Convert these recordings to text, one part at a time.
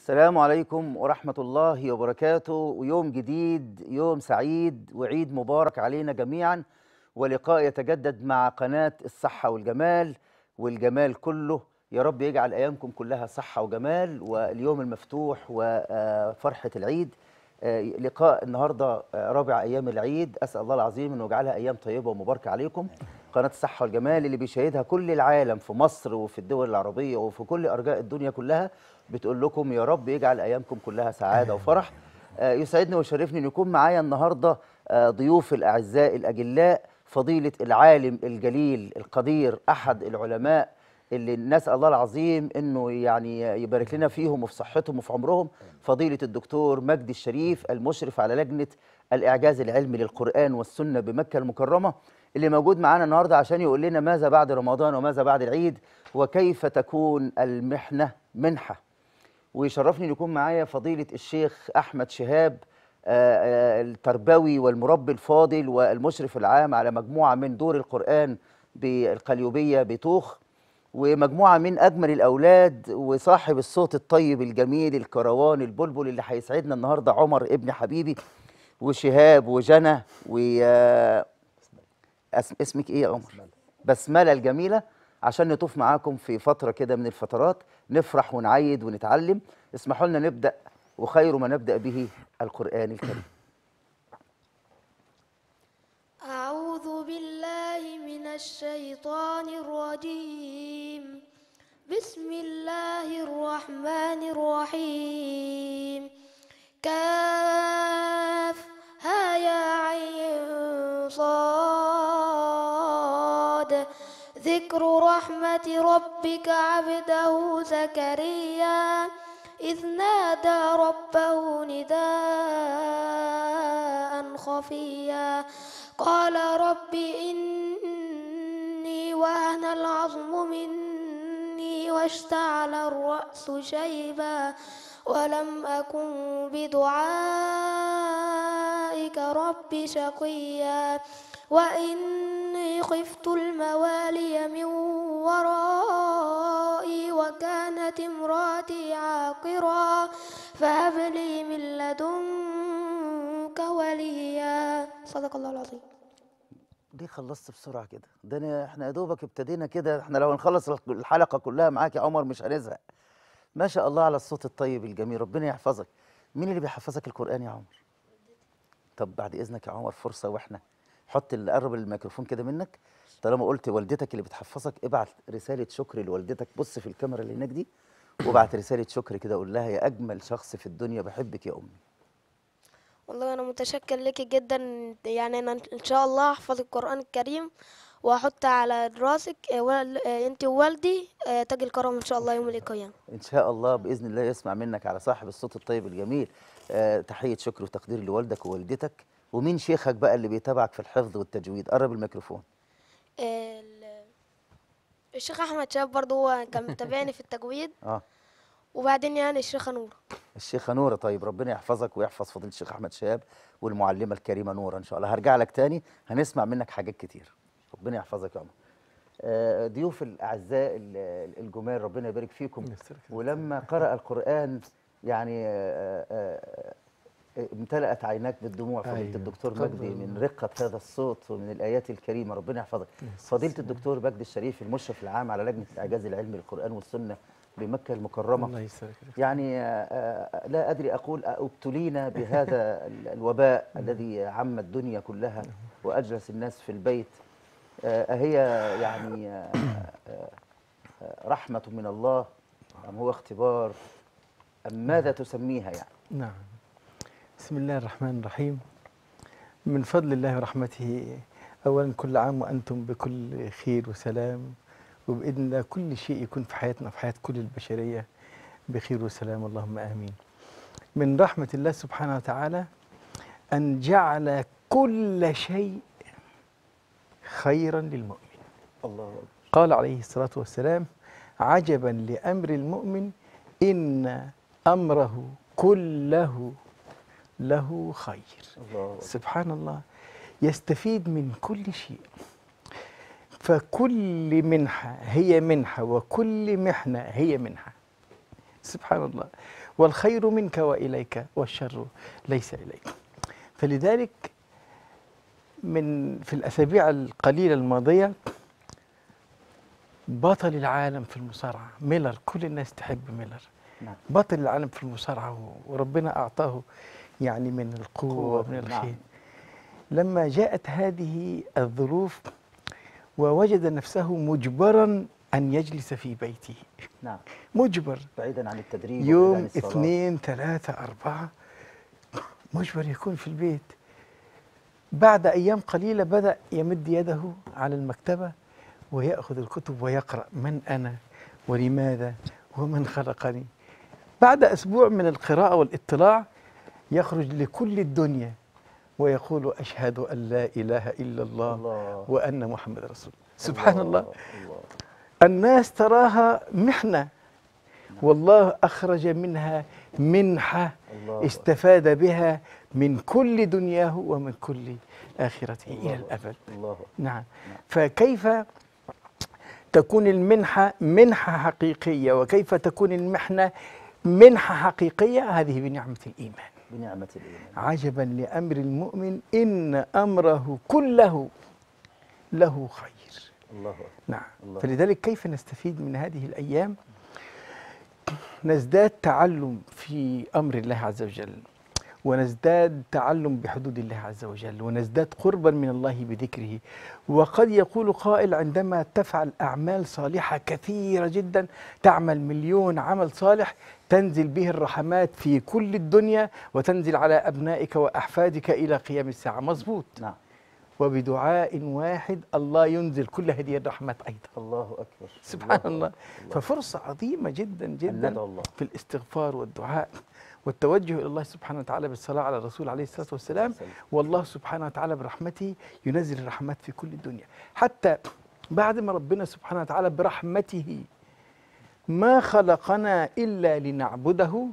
السلام عليكم ورحمة الله وبركاته ويوم جديد يوم سعيد وعيد مبارك علينا جميعا ولقاء يتجدد مع قناة الصحة والجمال والجمال كله يا رب يجعل أيامكم كلها صحة وجمال واليوم المفتوح وفرحة العيد آه، لقاء النهاردة آه، رابع أيام العيد أسأل الله العظيم أنه يجعلها أيام طيبة ومباركة عليكم قناة الصحة والجمال اللي بيشاهدها كل العالم في مصر وفي الدول العربية وفي كل أرجاء الدنيا كلها بتقول لكم يا رب يجعل أيامكم كلها سعادة وفرح آه، يسعدني ويشرفني أن يكون معايا النهاردة آه، ضيوف الأعزاء الأجلاء فضيلة العالم الجليل القدير أحد العلماء اللي نسأل الله العظيم انه يعني يبارك لنا فيهم وفي صحتهم وفي عمرهم فضيلة الدكتور مجدي الشريف المشرف على لجنة الإعجاز العلمي للقرآن والسنة بمكة المكرمة اللي موجود معانا النهاردة عشان يقول لنا ماذا بعد رمضان وماذا بعد العيد وكيف تكون المحنة منحة ويشرفني ان يكون معايا فضيلة الشيخ أحمد شهاب آه، آه، التربوي والمربي الفاضل والمشرف العام على مجموعة من دور القرآن بالقليوبية بطوخ ومجموعة من أجمل الأولاد وصاحب الصوت الطيب الجميل الكروان البلبل اللي هيسعدنا النهاردة عمر ابن حبيبي وشهاب وجنى و آه، اسم اسمك إيه يا عمر؟ بسملة الجميلة عشان نطوف معاكم في فترة كده من الفترات نفرح ونعيد ونتعلم اسمحوا لنا نبدأ وخير ما نبدأ به القرآن الكريم أعوذ بالله من الشيطان الرجيم بسم الله الرحمن الرحيم كاف ها يا عين صاد ذكر رحمة ربك عبده زكريا إذ نادى ربه نداء خفيا قال رب إني وهن العظم مني واشتعل الرأس شيبا ولم أكن بدعائك رب شقيا وإني خفت الموالي من ورائي وكانت امراتي عاقرا فهب لي من لدنك وليا صدق الله العظيم ليه خلصت بسرعة كده؟ ده أنا احنا يا دوبك ابتدينا كده احنا لو نخلص الحلقة كلها معاك يا عمر مش هنزهق. ما شاء الله على الصوت الطيب الجميل ربنا يحفظك. مين اللي بيحفظك القرآن يا عمر؟ طب بعد إذنك يا عمر فرصة واحنا حط اللي قرب الميكروفون كده منك طالما قلت والدتك اللي بتحفظك ابعت رسالة شكر لوالدتك بص في الكاميرا اللي هناك دي وابعت رسالة شكر كده قول لها يا أجمل شخص في الدنيا بحبك يا أمي. والله أنا متشكر لك جدا يعني أنا إن شاء الله أحفظ القرآن الكريم وأحط على راسك آه، وال- آه، أنت ووالدي آه، تاج الكرم إن شاء الله يوم القيامة إن شاء الله بإذن الله يسمع منك على صاحب الصوت الطيب الجميل آه تحية شكر وتقدير لوالدك ووالدتك ومين شيخك بقى اللي بيتابعك في الحفظ والتجويد قرب الميكروفون آه، ال- الشيخ أحمد شاب برضه هو كان متابعني في التجويد اه وبعدين يعني الشيخة نور الشيخة نورة طيب ربنا يحفظك ويحفظ فضيلة الشيخ أحمد شهاب والمعلمة الكريمة نورة إن شاء الله هرجع لك تاني هنسمع منك حاجات كتير ربنا يحفظك يا عمر آه، ضيوف الأعزاء ال- ال- الجمال ربنا يبارك فيكم ولما قرأ القرآن يعني آه، آه، آه، امتلأت عيناك بالدموع فضيلة أيوة، الدكتور تفضل. مجدي من رقة هذا الصوت ومن الآيات الكريمة ربنا يحفظك فضيلة الدكتور مجدي الشريف المشرف العام على لجنة الإعجاز العلمي للقرآن والسنة بمكة المكرمة الله يسلمك يعني آه، آه، لا أدري أقول ابتلينا بهذا ال- الوباء الذي عم الدنيا كلها وأجلس الناس في البيت آه، أهي يعني آه، آه، آه، رحمة من الله أم هو اختبار أم ماذا تسميها يعني نعم بسم الله الرحمن الرحيم من فضل الله ورحمته أولا كل عام وأنتم بكل خير وسلام وبإذن الله كل شيء يكون في حياتنا في حياة كل البشرية بخير وسلام اللهم آمين من رحمة الله سبحانه وتعالى أن جعل كل شيء خيرا للمؤمن الله قال عليه الصلاة والسلام عجبا لأمر المؤمن إن أمره كله له خير الله سبحان الله يستفيد من كل شيء فكل منحة هي منحة وكل محنة هي منحة سبحان الله والخير منك وإليك والشر ليس إليك فلذلك من في الأسابيع القليلة الماضية بطل العالم في المصارعة ميلر كل الناس تحب ميلر نعم بطل العالم في المصارعة وربنا أعطاه يعني من القوة قوة، ومن نعم. الخير لما جاءت هذه الظروف ووجد نفسه مجبرا أن يجلس في بيته نعم مجبر بعيدا عن التدريب وبعيداً يوم عن الصلاة. اثنين ثلاثة أربعة مجبر يكون في البيت بعد أيام قليلة بدأ يمد يده على المكتبة ويأخذ الكتب ويقرأ من أنا ولماذا ومن خلقني بعد أسبوع من القراءة والاطلاع يخرج لكل الدنيا ويقول أشهد أن لا إله إلا الله, الله وأن محمد رسول الله سبحان الله الله الناس تراها محنة والله أخرج منها منحة الله استفاد بها من كل دنياه ومن كل آخرته إلى الله الأبد الله نعم فكيف تكون المنحة منحة حقيقية وكيف تكون المحنة منحة حقيقية هذه بنعمة الإيمان بنعمة الإيمان عجبا لأمر المؤمن إن أمره كله له خير الله أكبر. نعم الله. فلذلك كيف نستفيد من هذه الأيام نزداد تعلم في أمر الله عز وجل ونزداد تعلم بحدود الله عز وجل ونزداد قربا من الله بذكره وقد يقول قائل عندما تفعل أعمال صالحة كثيرة جدا تعمل مليون عمل صالح تنزل به الرحمات في كل الدنيا وتنزل على أبنائك وأحفادك إلى قيام الساعة مظبوط نعم وبدعاء واحد الله ينزل كل هذه الرحمات أيضا الله أكبر سبحان الله الله. ففرصة عظيمة جدا أن جدا ندعو الله في الاستغفار والدعاء والتوجه إلى الله سبحانه وتعالى بالصلاة على الرسول عليه الصلاة والسلام والله سبحانه وتعالى برحمته ينزل الرحمات في كل الدنيا حتى بعد ما ربنا سبحانه وتعالى برحمته ما خلقنا إلا لنعبده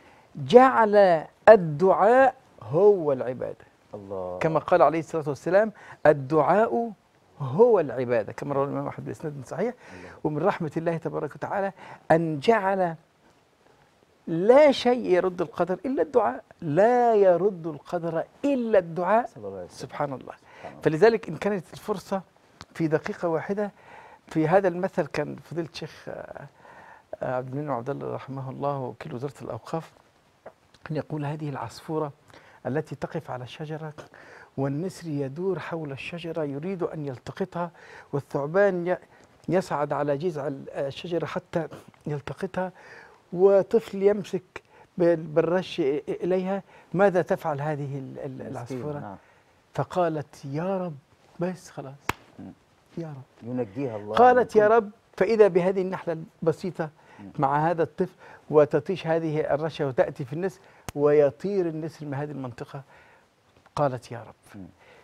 جعل الدعاء هو العبادة الله كما قال عليه الصلاة والسلام الدعاء هو العبادة كما روى الإمام أحمد بإسناد صحيح الله. ومن رحمة الله تبارك وتعالى أن جعل لا شيء يرد القدر إلا الدعاء لا يرد القدر إلا الدعاء صلى الله عليه وسلم سبحان الله سبحان الله. فلذلك إن كانت الفرصة في دقيقة واحدة في هذا المثل كان فضيلة الشيخ آه، آه، عبد المنعم عبد الله رحمه الله وكيل وزارة الأوقاف أن يقول هذه العصفورة التي تقف على الشجرة والنسر يدور حول الشجرة يريد أن يلتقطها والثعبان ي- يصعد على جذع ال- الشجرة حتى يلتقطها وطفل يمسك بال- بالرش إ- إليها ماذا تفعل هذه ال- ال- مسكين، العصفورة نعم فقالت يا رب بس خلاص مم. يا رب ينجيها الله قالت من يا كل- رب فإذا بهذه النحلة البسيطة مم. مع هذا الطفل وتطيش هذه الرشة وتأتي في النسر ويطير النسر من هذه المنطقة قالت يا رب مم.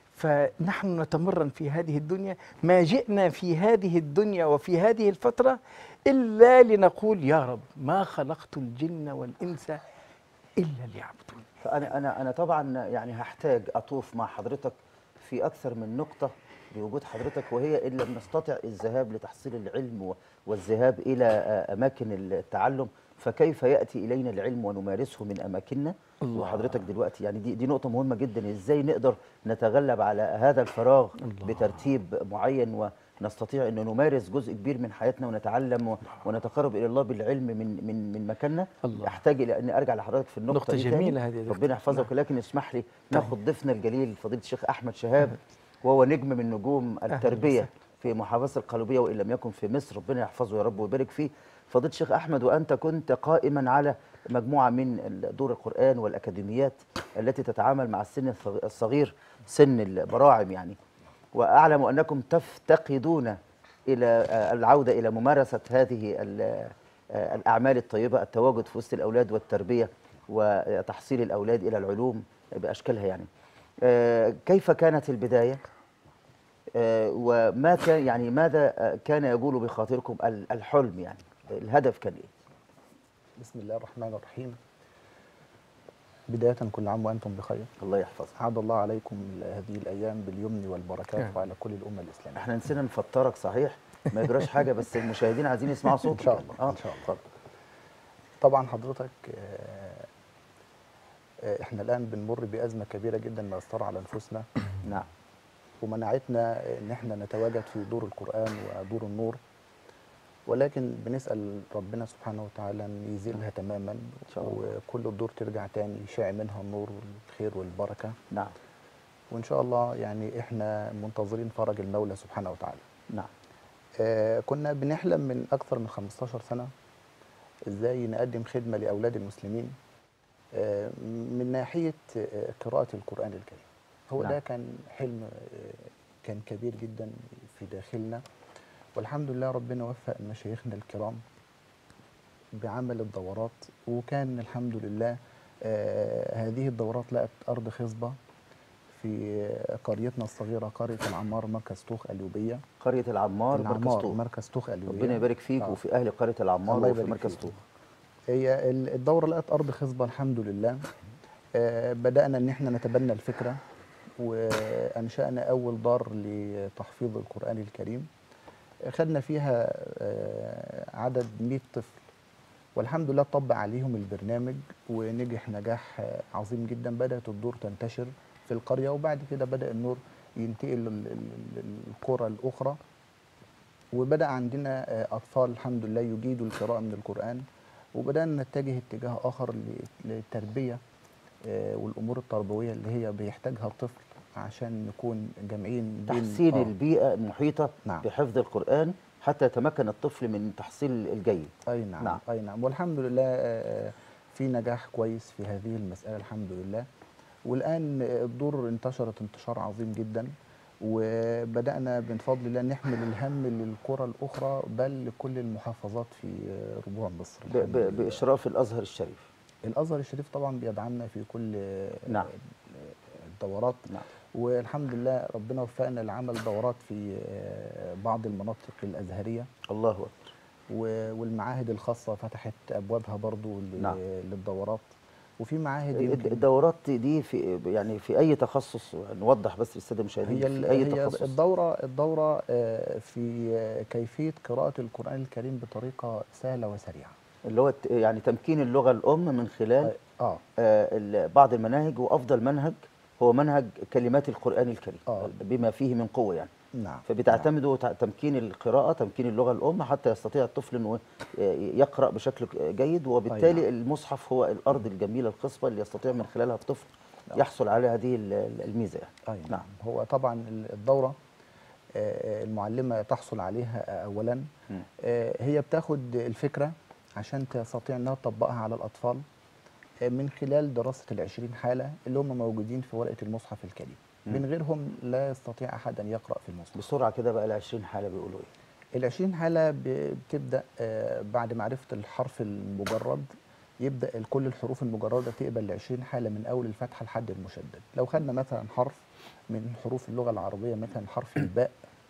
فنحن نتمرن في هذه الدنيا ما جئنا في هذه الدنيا وفي هذه الفترة إلا لنقول يا رب ما خلقت الجن والإنس إلا ليعبدون فانا انا انا طبعا يعني هحتاج اطوف مع حضرتك في اكثر من نقطه بوجود حضرتك وهي ان لم نستطع الذهاب لتحصيل العلم و- والذهاب الى آه، اماكن التعلم فكيف ياتي الينا العلم ونمارسه من اماكننا الله. وحضرتك دلوقتي يعني دي دي نقطه مهمه جدا ازاي نقدر نتغلب على هذا الفراغ الله. بترتيب معين ونستطيع ان نمارس جزء كبير من حياتنا ونتعلم و- ونتقرب الى الله بالعلم من من من مكاننا الله. احتاج الى ان ارجع لحضرتك في النقطه نقطة دي تاني. جميلة هذه يا دكتور. ربنا يحفظك نعم. ولكن اسمح لي ناخد ضيفنا الجليل فضيله الشيخ احمد شهاب وهو نجم من نجوم التربيه وسهلا. في محافظه القلوبيه وان لم يكن في مصر ربنا يحفظه يا رب ويبارك فيه فضيله الشيخ احمد وانت كنت قائما على مجموعه من دور القران والاكاديميات التي تتعامل مع السن الصغ- الصغير سن البراعم يعني واعلم انكم تفتقدون الى آه، العوده الى ممارسه هذه ال- آه، الاعمال الطيبه التواجد في وسط الاولاد والتربيه وتحصيل الاولاد الى العلوم باشكالها يعني آه، كيف كانت البدايه آه، وما كان يعني ماذا آه، كان يجول بخاطركم ال- الحلم يعني الهدف كان ايه بسم الله الرحمن الرحيم بداية كل عام وأنتم بخير الله يحفظك عاد الله عليكم هذه الأيام باليمن والبركات آمين. وعلى كل الأمة الإسلامية احنا نسينا نفطرك صحيح ما يجراش حاجه بس المشاهدين عايزين يسمعوا صوتك إن شاء يعني. الله، اه إن شاء الله. اتفضل. طبعا حضرتك آه، آه، احنا الان بنمر بازمه كبيره جدا مأثره على نفوسنا نعم ومنعتنا ان احنا نتواجد في دور القران ودور النور ولكن بنسال ربنا سبحانه وتعالى ان يزيلها تماما ان شاء الله. وكل الدور ترجع تاني يشع منها النور والخير والبركه نعم وان شاء الله يعني احنا منتظرين فرج المولى سبحانه وتعالى نعم آه، كنا بنحلم من أكثر من 15 سنة إزاي نقدم خدمة لأولاد المسلمين آه، من ناحية آه، قراءة القرآن الكريم هو نعم. ده كان حلم آه، كان كبير جدا في داخلنا والحمد لله ربنا وفق مشايخنا الكرام بعمل الدورات وكان الحمد لله آه، هذه الدورات لقت أرض خصبة في قريتنا الصغيرة قرية العمار مركز طوخ اليوبية قرية العمار مركز العمار طوخ مركز طوخ اليوبية ربنا يبارك فيك آه. وفي أهل قرية العمار الله وفي يبارك مركز فيك. طوخ هي ال- الدورة لقت أرض خصبة الحمد لله آه، بدأنا إن إحنا نتبنى الفكرة وأنشأنا أول دار لتحفيظ القرآن الكريم خدنا فيها آه، عدد 100 طفل والحمد لله طبق عليهم البرنامج ونجح نجاح آه، عظيم جدا بدأت الدور تنتشر في القرية وبعد كده بدأ النور ينتقل لل- لل- للقرى الأخرى وبدأ عندنا آه، أطفال الحمد لله يجيدوا القراءة من القرآن وبدأنا نتجه اتجاه آخر ل- للتربية آه، والأمور التربوية اللي هي بيحتاجها الطفل عشان نكون جامعين بين تحسين آه، البيئة المحيطة نعم. بحفظ القرآن حتى يتمكن الطفل من تحصيل الجيد أي نعم, نعم. أي نعم والحمد لله آه، في نجاح كويس في هذه المسألة الحمد لله والآن الدور انتشرت انتشار عظيم جدا وبدأنا من فضل الله نحمل الهم للقرى الأخرى بل لكل المحافظات في آه، ربوع مصر ب- الحمد ب- لله. بإشراف الأزهر الشريف الازهر الشريف طبعا بيدعمنا في كل آه، نعم. الدورات نعم. والحمد لله ربنا وفقنا لعمل دورات في آه، بعض المناطق الازهريه الله أكبر و- والمعاهد الخاصه فتحت ابوابها برضو ل- نعم. للدورات وفي معاهد الد- يمكن الدورات دي في يعني في أي تخصص نوضح بس للسادة المشاهدين هي ال- في أي هي تخصص الدوره الدوره آه، في آه، كيفيه قراءه القران الكريم بطريقه سهله وسريعه اللي هو الت- يعني تمكين اللغة الأم من خلال اه آه، ال- بعض المناهج وأفضل منهج هو منهج كلمات القرآن الكريم آه. بما فيه من قوة يعني نعم فبتعتمدوا تع- تمكين القراءة تمكين اللغة الأم حتى يستطيع الطفل أنه يقرأ بشكل جيد وبالتالي نعم. المصحف هو الأرض الجميلة الخصبة اللي يستطيع من خلالها الطفل يحصل على هذه ال- ال- الميزة يعني. أي نعم. هو طبعا ال- الدورة آه، المعلمة تحصل عليها أولا مم. آه، هي بتاخد الفكرة عشان تستطيع أنها تطبقها على الأطفال آه، من خلال دراسة العشرين حالة اللي هم موجودين في ورقة المصحف الكريم مم. من غيرهم لا يستطيع أحد أن يقرأ في المصحف بسرعة كده بقى العشرين حالة بيقولوا إيه العشرين حالة ب- بتبدأ آه، بعد معرفة الحرف المجرد يبدأ كل الحروف المجردة تقبل العشرين حالة من أول الفتحة لحد المشدد لو خدنا مثلا حرف من حروف اللغة العربية مثلا حرف الباء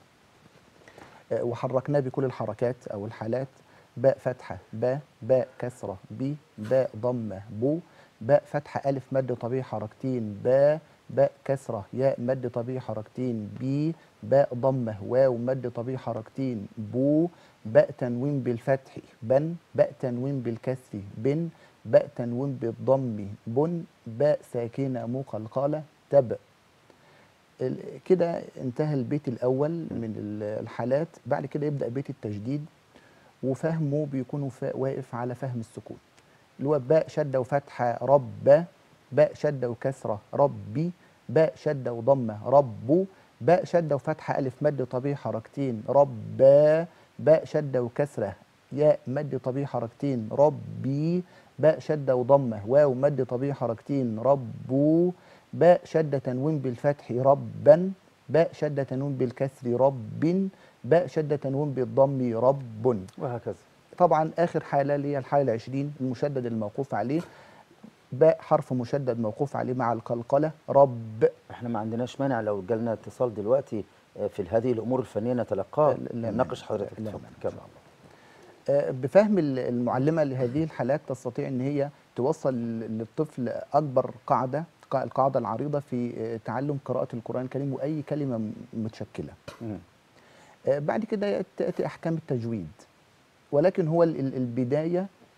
آه، وحركناه بكل الحركات أو الحالات باء فتحة باء باء كسرة بي باء ضمة بو باء فتحة ألف مد طبيعي حركتين باء باء كسرة ياء مد طبيعي حركتين بي باء ضمة واو مد طبيعي حركتين بو باء تنوين بالفتح بن باء تنوين بالكسر بن باء تنوين بالضم بن باء ساكنة مقلقلة تب ال- كده انتهى البيت الأول من ال- الحالات بعد كده يبدأ بيت التجديد وفهمه بيكون فا- واقف على فهم السكون اللي هو باء شدة وفتحة رب باء شدة وكسرة ربي باء شدة وضمة رب باء شدة وفتحة ألف مد طبيعي حركتين ربا باء شدة وكسرة ياء مد طبيعي حركتين ربي باء شدة وضمة واو مد طبيعي حركتين ربو باء شدة تنوين بالفتح ربا باء شدة تنوين بالكسر رب باء شدة تنوين بالضم رب وهكذا طبعا اخر حاله اللي هي الحاله العشرين المشدد الموقوف عليه باء حرف مشدد موقوف عليه مع القلقله رب احنا ما عندناش مانع لو جالنا اتصال دلوقتي آه، في هذه الامور الفنيه نتلقاه لا نناقش مانع. حضرتك لا اتفضل مانع إن كمل. شاء الله. آه، بفهم ال- المعلمه لهذه الحالات تستطيع ان هي توصل للطفل اكبر قاعده قا- القاعده العريضه في آه، تعلم قراءه القران الكريم واي كلمه م- متشكله مم. آه، بعد كده تاتي احكام التجويد ولكن هو ال- ال- البدايه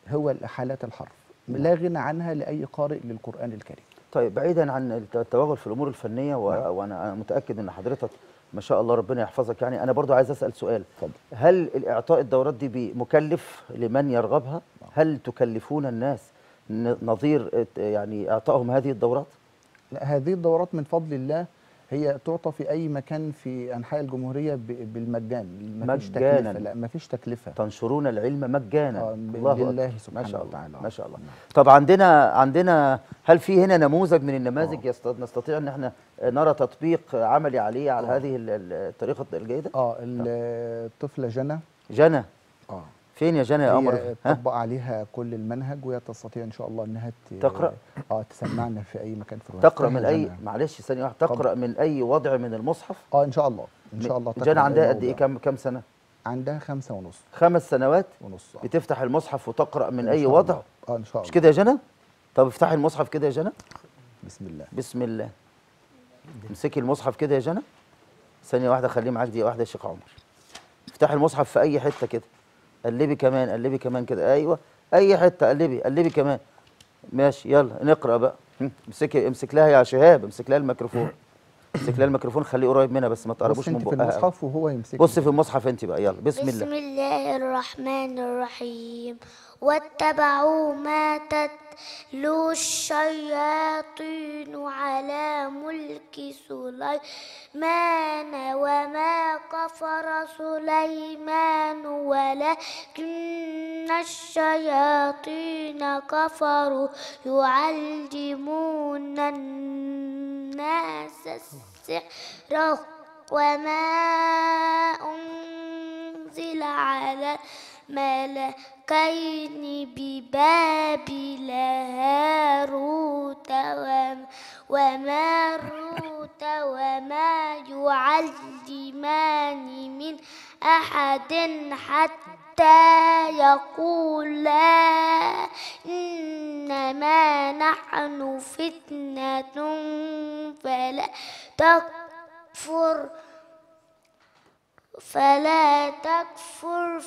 هو حالات الحرف لا غنى عنها لاي قارئ للقران الكريم طيب بعيدا عن الت- التوغل في الامور الفنيه و... نعم. وانا أنا متاكد ان حضرتك ما شاء الله ربنا يحفظك يعني انا برضو عايز اسال سؤال اتفضل. هل الاعطاء الدورات دي بي- مكلف لمن يرغبها هل تكلفون الناس ن- نظير ات- يعني اعطائهم هذه الدورات لا هذه الدورات من فضل الله هي تعطى في اي مكان في انحاء الجمهوريه ب- بالمجان مفيش مجاناً. تكلفه لا مفيش تكلفه تنشرون العلم مجانا آه، ب- الله لله أكبر. ما سبحانه شاء الله وتعالى. ما شاء الله نعم. طب عندنا عندنا هل في هنا نموذج من النماذج يست- نستطيع ان احنا نرى تطبيق عملي عليه على آه. هذه ال- ال- الطريقه الجيده اه الطفله جنى جنى اه فين يا جنى يا قمر هي ها طبق عليها كل المنهج وهي تستطيع ان شاء الله انها ت- تقرأ؟ اه تسمعنا في اي مكان في الوقت تقرا من اي معلش ثانيه واحده تقرا من اي وضع من المصحف اه ان شاء الله ان شاء الله تقرأ جنى من أي عندها قد ايه موضع. كام كام سنه عندها خمسة ونص خمس سنوات ونص آه. بتفتح المصحف وتقرا من إن اي شاء وضع الله. اه ان شاء مش الله كده يا جنى طب افتحي المصحف كده يا جنى بسم الله بسم الله امسكي المصحف كده يا جنى ثانيه واحده خليه معاك دقيقه واحده يا شيخ عمر افتحي المصحف في اي حته كده قلبي كمان قلبي كمان كده ايوه اي حته قلبي قلبي كمان ماشي يلا نقرا بقى هم، امسكي امسك لها يا شهاب امسك لها الميكروفون امسك لها الميكروفون خليه قريب منها بس ما تقربوش بص من انت في بقها أوي. المصحف وهو يمسك بص في المصحف انت بقى يلا بسم بسم الله الله الرحمن الرحيم واتبعوا ما تتلو الشياطين على ملك سليمان وما كفر سليمان ولكن الشياطين كفروا يعلمون الناس السحر وما أنزل على ملكين ببابل هاروت وم- وماروت وما يعلمان من أحد حتى يقولا إنما نحن فتنة فلا تكفر فلا تكفر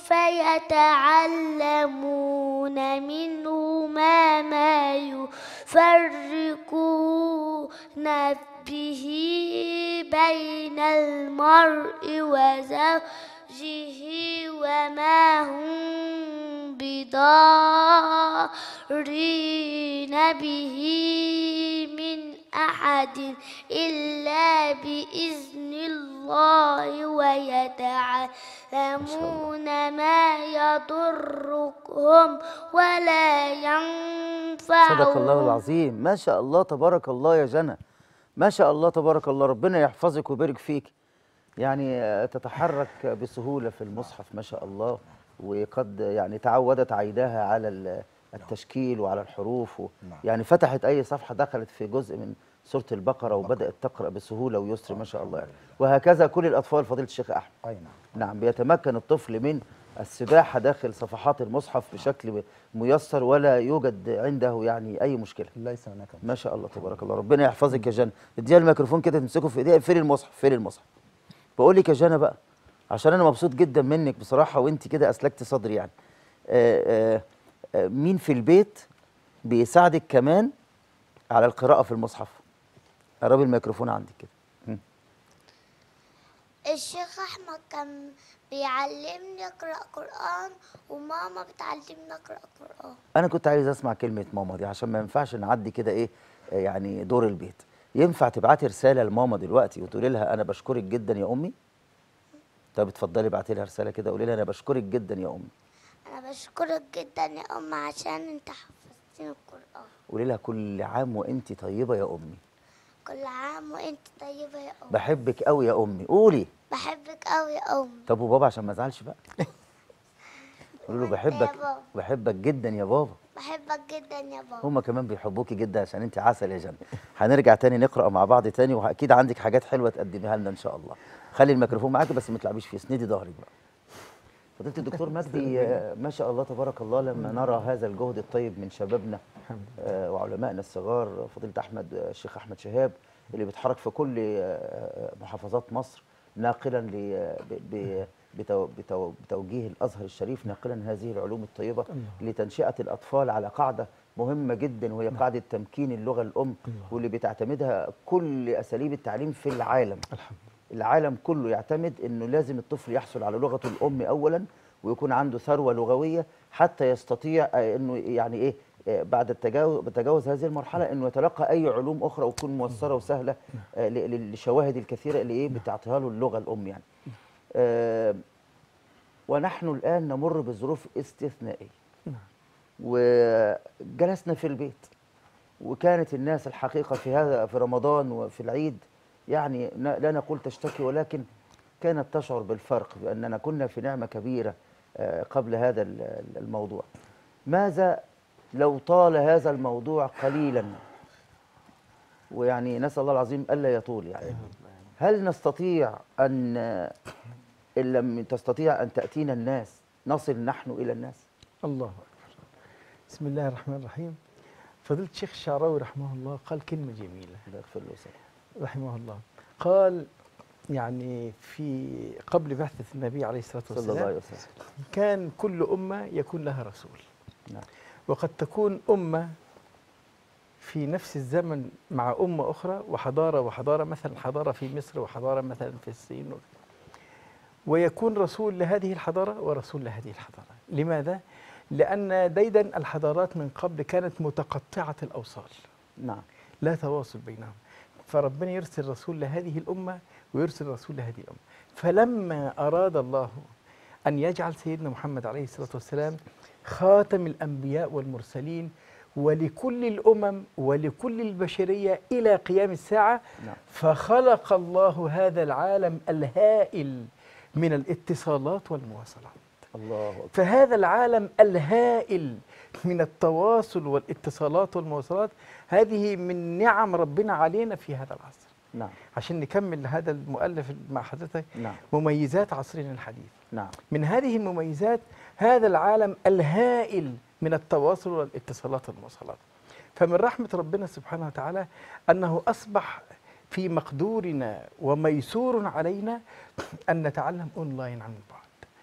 فيتعلمون منهما ما يفرقون به بين المرء وزوجه وما هم بضارين به من أحد إلا بإذن الله ويتعلمون ما يضرهم ولا ينفعهم صدق الله العظيم ما شاء الله تبارك الله يا جنى ما شاء الله تبارك الله ربنا يحفظك ويبارك فيك يعني آه، تتحرك بسهولة في المصحف ما شاء الله وقد يعني تعودت عيناها على ال- التشكيل وعلى الحروف و نعم. يعني فتحت أي صفحة دخلت في جزء من سورة البقرة وبدأت تقرأ بسهولة ويسر ما شاء الله يعني. وهكذا كل الأطفال فضيلة الشيخ أحمد اي نعم نعم بيتمكن الطفل من السباحة داخل صفحات المصحف بشكل ميسر ولا يوجد عنده يعني أي مشكلة ليس هناك ما شاء الله تبارك الله ربنا يحفظك يا جنى اديها الميكروفون كده تمسكه في ايديها اقفلي المصحف اقفلي المصحف بقول لك يا جنى بقى عشان انا مبسوط جدا منك بصراحه وانت كده اسلكت صدري يعني آآ آآ آآ مين في البيت بيساعدك كمان على القراءه في المصحف قربي الميكروفون عندك كده هم. الشيخ احمد كان بيعلمني اقرا قران وماما بتعلمني اقرا قران انا كنت عايز اسمع كلمه ماما دي عشان ما ينفعش نعدي كده ايه آه، يعني دور البيت ينفع تبعتي رساله لماما دلوقتي وتقولي لها انا بشكرك جدا يا امي طب اتفضلي ابعتي لها رساله كده قولي لها انا بشكرك جدا يا امي انا بشكرك جدا يا ام عشان انت حفظتني القران قولي لها كل عام وانت طيبه يا امي كل عام وانت طيبه يا ام بحبك قوي يا امي قولي بحبك قوي يا ام طب وبابا عشان ما ازعلش بقى قولي له وأنت يا بحبك بابا؟ بحبك جدا يا بابا بحبك جدا يا بابا هما كمان بيحبوكي جدا عشان انت عسل يا جنة هنرجع تاني نقرا مع بعض تاني واكيد عندك حاجات حلوه تقدميها لنا ان شاء الله خلي الميكروفون معاكي بس ما تلعبيش فيه اسندي ظهرك بقى فضيله الدكتور مجدي آه، ما شاء الله تبارك الله لما نرى هذا الجهد الطيب من شبابنا آه، وعلمائنا الصغار فضيله احمد آه، الشيخ احمد شهاب اللي بيتحرك في كل آه، آه، محافظات مصر ناقلا ل- ب- ب- بتو بتو بتوجيه الازهر الشريف ناقلا هذه العلوم الطيبه الله. لتنشئه الاطفال على قاعده مهمه جدا وهي قاعده تمكين اللغه الام الله. واللي بتعتمدها كل اساليب التعليم في العالم الحمد العالم كله يعتمد انه لازم الطفل يحصل على لغته الام اولا ويكون عنده ثروه لغويه حتى يستطيع آه، انه يعني ايه آه، بعد التجاوز بتجاوز هذه المرحله انه يتلقى اي علوم اخرى وتكون ميسره وسهله آه، ل- للشواهد الكثيره اللي ايه بتعطيها له اللغه الام يعني. آه، ونحن الان نمر بظروف استثنائيه. نعم. وجلسنا في البيت وكانت الناس الحقيقه في هذا في رمضان وفي العيد يعني ن- لا نقول تشتكي ولكن كانت تشعر بالفرق باننا كنا في نعمه كبيره آه، قبل هذا ال- ال- الموضوع. ماذا لو طال هذا الموضوع قليلا ويعني نسال الله العظيم الا يطول يعني هل نستطيع ان ان لم تستطيع ان تاتينا الناس نصل نحن الى الناس؟ الله أكبر بسم الله الرحمن الرحيم فضيلة الشيخ الشعراوي رحمه الله قال كلمة جميلة الله يغفر له ويسلمه. رحمه الله قال يعني في قبل بعثة النبي عليه الصلاة صلى الله عليه والسلام وسلم كان كل أمة يكون لها رسول نعم. وقد تكون أمة في نفس الزمن مع أمة أخرى وحضارة وحضارة مثلا حضارة في مصر وحضارة مثلا في الصين ويكون رسول لهذه الحضارة ورسول لهذه الحضارة لماذا؟ لأن ديدا الحضارات من قبل كانت متقطعة الأوصال نعم لا تواصل بينهم فربنا يرسل رسول لهذه الأمة ويرسل رسول لهذه الأمة فلما أراد الله أن يجعل سيدنا محمد عليه الصلاة والسلام خاتم الأنبياء والمرسلين ولكل الأمم ولكل البشرية إلى قيام الساعة نعم. فخلق الله هذا العالم الهائل من الاتصالات والمواصلات الله أكبر فهذا العالم الهائل من التواصل والاتصالات والمواصلات هذه من نعم ربنا علينا في هذا العصر نعم عشان نكمل هذا المؤلف مع حضرتك نعم مميزات عصرنا الحديث نعم من هذه المميزات هذا العالم الهائل من التواصل والاتصالات والمواصلات فمن رحمة ربنا سبحانه وتعالى أنه أصبح في مقدورنا وميسور علينا أن نتعلم أونلاين عن بعد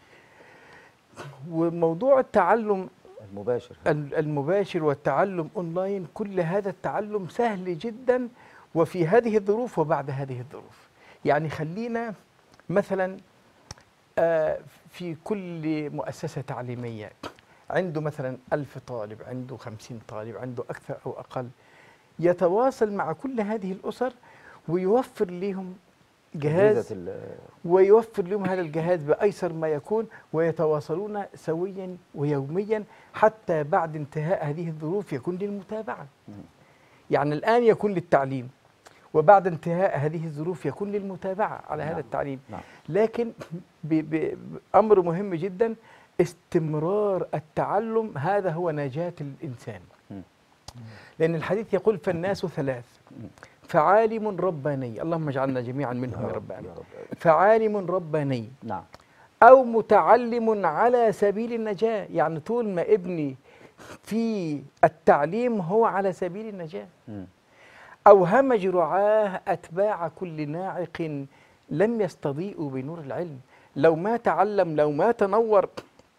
وموضوع التعلم المباشر ال- المباشر والتعلم اونلاين كل هذا التعلم سهل جدا وفي هذه الظروف وبعد هذه الظروف يعني خلينا مثلا آه، في كل مؤسسة تعليمية عنده مثلا ألف طالب عنده خمسين طالب عنده أكثر أو أقل يتواصل مع كل هذه الأسر ويوفر لهم جهاز أجهزة ال- ويوفر لهم هذا الجهاز بأيسر ما يكون ويتواصلون سويا ويوميا حتى بعد انتهاء هذه الظروف يكون للمتابعة مم. يعني الآن يكون للتعليم وبعد انتهاء هذه الظروف يكون للمتابعة على هذا نعم. التعليم نعم لكن ب- ب- بأمر مهم جدا استمرار التعلم هذا هو نجاة الإنسان مم. لأن الحديث يقول فالناس ثلاث مم. فعالم رباني اللهم اجعلنا جميعا منهم يا رب يا العالمين. رب فعالم رباني نعم أو متعلم على سبيل النجاة يعني طول ما ابني في التعليم هو على سبيل النجاة مم. أو همج رعاه أتباع كل ناعق لم يستضيئوا بنور العلم لو ما تعلم لو ما تنور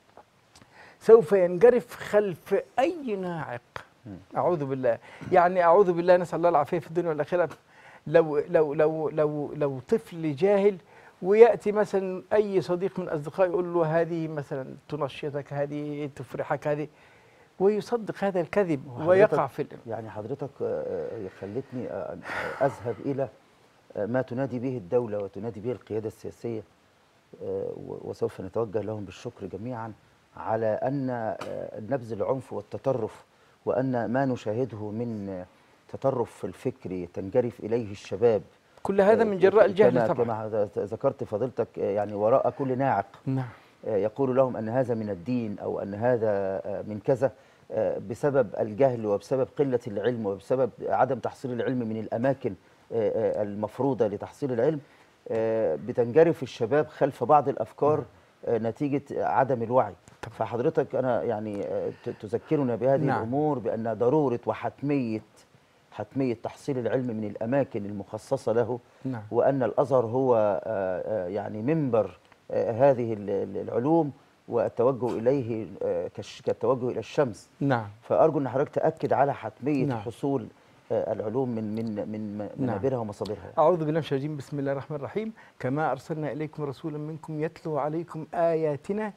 سوف ينجرف خلف أي ناعق مم. أعوذ بالله يعني أعوذ بالله نسأل الله العافية في الدنيا والآخرة لو لو لو لو لو طفل جاهل ويأتي مثلا أي صديق من أصدقائه يقول له هذه مثلا تنشطك هذه تفرحك هذه ويصدق هذا الكذب وحضرتك- ويقع في ال- يعني حضرتك آه، آه، خلتني آه، آه، أذهب إلى آه، ما تنادي به الدولة وتنادي به القيادة السياسية آه، و- وسوف نتوجه لهم بالشكر جميعا على أن آه، نبذ العنف والتطرف وأن ما نشاهده من آه، تطرف في الفكر تنجرف إليه الشباب كل هذا من جراء كما- الجهل طبعا كما ذكرت فضيلتك آه، يعني وراء كل ناعق نعم آه، يقول لهم أن هذا من الدين أو أن هذا آه، من كذا آه، بسبب الجهل وبسبب قلة العلم وبسبب عدم تحصيل العلم من الأماكن آه، آه، المفروضة لتحصيل العلم آه، بتنجرف الشباب خلف بعض الأفكار آه، نتيجة عدم الوعي فحضرتك أنا يعني آه، ت- تذكرنا بهذه نعم. الأمور بأن ضرورة وحتمية حتمية تحصيل العلم من الأماكن المخصصة له نعم وأن الأزهر هو آه، آه، يعني منبر آه، هذه ال- ال- العلوم والتوجه اليه آه، كالش- كالتوجه الى الشمس نعم فارجو ان حضرتك تاكد على حتميه نعم. حصول آه، العلوم من من من م- منابرها ومصادرها أعوذ بالله من الشيطان الرجيم بسم الله الرحمن الرحيم كما أرسلنا إليكم رسولا منكم يتلو عليكم آياتنا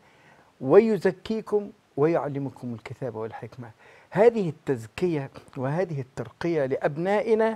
ويزكيكم ويعلمكم الكتاب والحكمة هذه التزكية وهذه الترقية لأبنائنا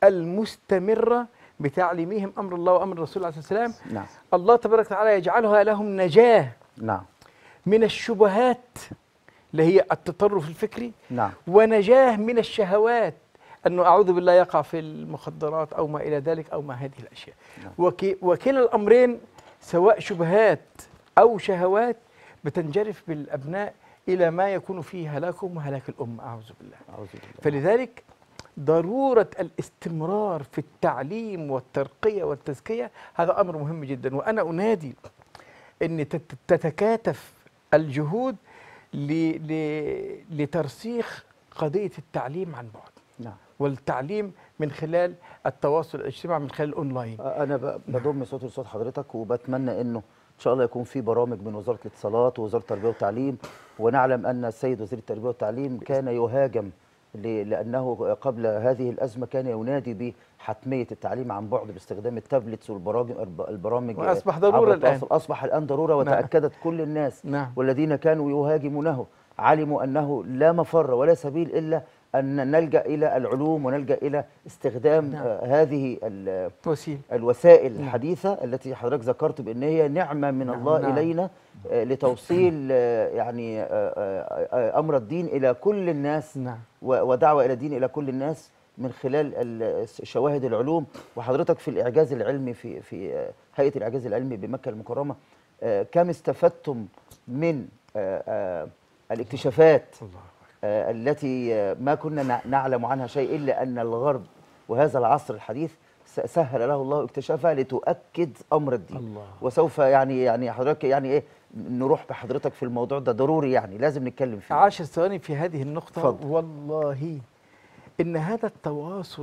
المستمرة بتعليمهم أمر الله وأمر الرسول عليه الصلاة والسلام نعم الله تبارك وتعالى يجعلها لهم نجاة نعم من الشبهات اللي هي التطرف الفكري نعم ونجاه من الشهوات أنه أعوذ بالله يقع في المخدرات أو ما إلى ذلك أو ما هذه الأشياء نعم. وكي وكلا الأمرين سواء شبهات أو شهوات بتنجرف بالأبناء إلى ما يكون فيه هلاكهم وهلاك الأمة أعوذ بالله اعوذ بالله فلذلك ضرورة الاستمرار في التعليم والترقية والتزكية هذا أمر مهم جدا وأنا أنادي أن تت- تتكاتف الجهود ل- ل- لترسيخ قضية التعليم عن بعد نعم والتعليم من خلال التواصل الاجتماعي من خلال الأونلاين انا ب- بضم صوتي لصوت حضرتك وبتمنى انه ان شاء الله يكون في برامج من وزاره الاتصالات ووزاره التربيه والتعليم ونعلم ان السيد وزير التربيه والتعليم كان يهاجم ل- لانه قبل هذه الازمه كان ينادي بحتميه التعليم عن بعد باستخدام التابلتس والبرامج البرامج وأصبح عبر ضرورة الآن. التواصل. اصبح الان ضروره نعم. وتاكدت كل الناس نعم. والذين كانوا يهاجمونه علموا انه لا مفر ولا سبيل الا ان نلجا الى العلوم ونلجا الى استخدام نعم. آه، هذه ال- وسيل الوسائل نعم. الحديثة التي حضرتك ذكرت بأن هي نعمة من نعم، الله نعم. إلينا آه، لتوصيل آه، يعني آه، آه، آه، أمر الدين إلى كل الناس نعم و- ودعوة إلى الدين إلى كل الناس من خلال ال- شواهد العلوم وحضرتك في الإعجاز العلمي في في آه، هيئة الإعجاز العلمي بمكة المكرمة آه، كم استفدتم من آه، آه، الاكتشافات الله آه، التي آه، ما كنا نع- نعلم عنها شيء إلا أن الغرب وهذا العصر الحديث س- سهل له الله اكتشافها لتؤكد أمر الدين الله. وسوف يعني يعني حضرتك يعني إيه نروح بحضرتك في الموضوع ده ضروري يعني لازم نتكلم فيه عشر ثواني في هذه النقطة اتفضل. والله إن هذا التواصل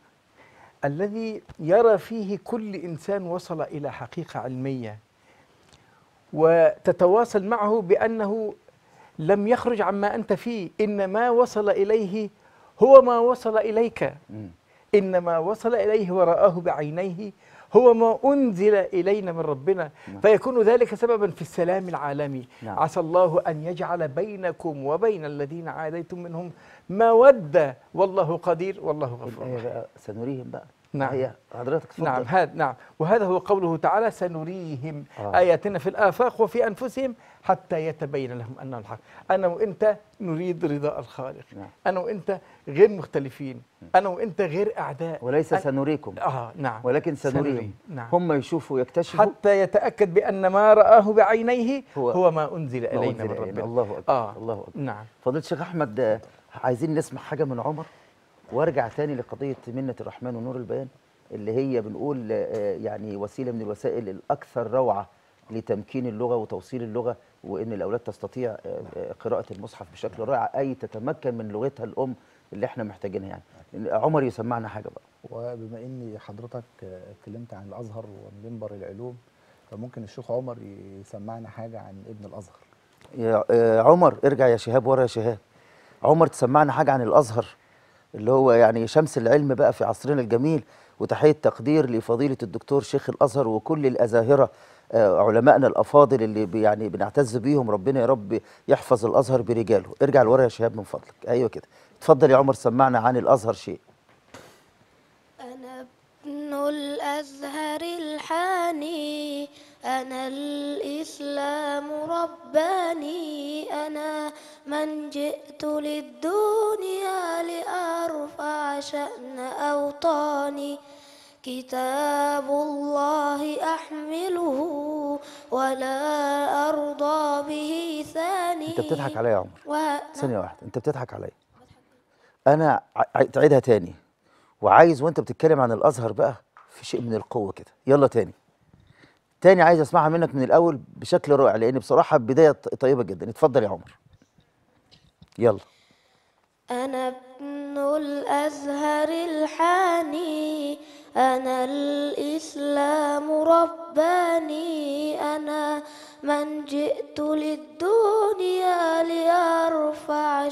الذي يرى فيه كل إنسان وصل إلى حقيقة علمية وتتواصل معه بأنه لم يخرج عما أنت فيه إن ما وصل إليه هو ما وصل إليك مم. إن ما وصل إليه ورآه بعينيه هو ما أنزل إلينا من ربنا نعم. فيكون ذلك سببا في السلام العالمي نعم. عسى الله أن يجعل بينكم وبين الذين عاديتم منهم مودة والله قدير والله غفور الآية رحيم. بقى سنريهم بقى نعم. هي حضرتك اتفضل نعم هذا نعم وهذا هو قوله تعالى سنريهم آه. آياتنا في الآفاق وفي أنفسهم حتى يتبين لهم أنه الحق أنا وأنت نريد رضاء الخالق نعم. أنا وأنت غير مختلفين أنا وأنت غير أعداء وليس أنا- سنريكم آه نعم ولكن سنريهم سنري. نعم. هم يشوفوا ويكتشفوا حتى يتأكد بأن ما رآه بعينيه هو- هو, هو ما أنزل ما إلينا أنزل من إلينا. ربنا الله أكبر آه. الله أكبر نعم فضيلة الشيخ أحمد آه، عايزين نسمع حاجة من عمر وارجع تاني لقضية منة الرحمن ونور البيان اللي هي بنقول آه، يعني وسيلة من الوسائل الأكثر روعة لتمكين اللغة وتوصيل اللغة وإن الأولاد تستطيع آه، آه، قراءة المصحف بشكل رائع أي تتمكن من لغتها الأم اللي احنا محتاجينها يعني عمر يسمعنا حاجة بقى وبما ان حضرتك آه، اتكلمت عن الازهر ومنبر العلوم فممكن الشيخ عمر يسمعنا حاجه عن ابن الازهر يا آه، عمر ارجع يا شهاب ورا يا شهاب عمر تسمعنا حاجة عن الأزهر اللي هو يعني شمس العلم بقى في عصرنا الجميل وتحية تقدير لفضيلة الدكتور شيخ الأزهر وكل الأزاهرة آه، علمائنا الأفاضل اللي بي- يعني بنعتز بيهم ربنا يا رب يحفظ الأزهر برجاله ارجع لورا يا شهاب من فضلك أيوة كده اتفضل يا عمر سمعنا عن الأزهر شيء أنا ابن الأزهر الحاني أنا الإسلام رباني أنا من جئت للدنيا لأرفع شأن أوطاني كتاب الله أحمله ولا أرضى به ثاني أنت بتضحك عليا يا عمر و... ثانية واحدة أنت بتضحك عليا أنا ع- تعيدها تاني وعايز وأنت بتتكلم عن الأزهر بقى في شيء من القوة كده يلا تاني تاني عايز أسمعها منك من الأول بشكل رائع لأن بصراحة بداية ط- طيبة جدا اتفضل يا عمر يلا أنا ابن الأزهر الحاني أنا الإسلام رباني أنا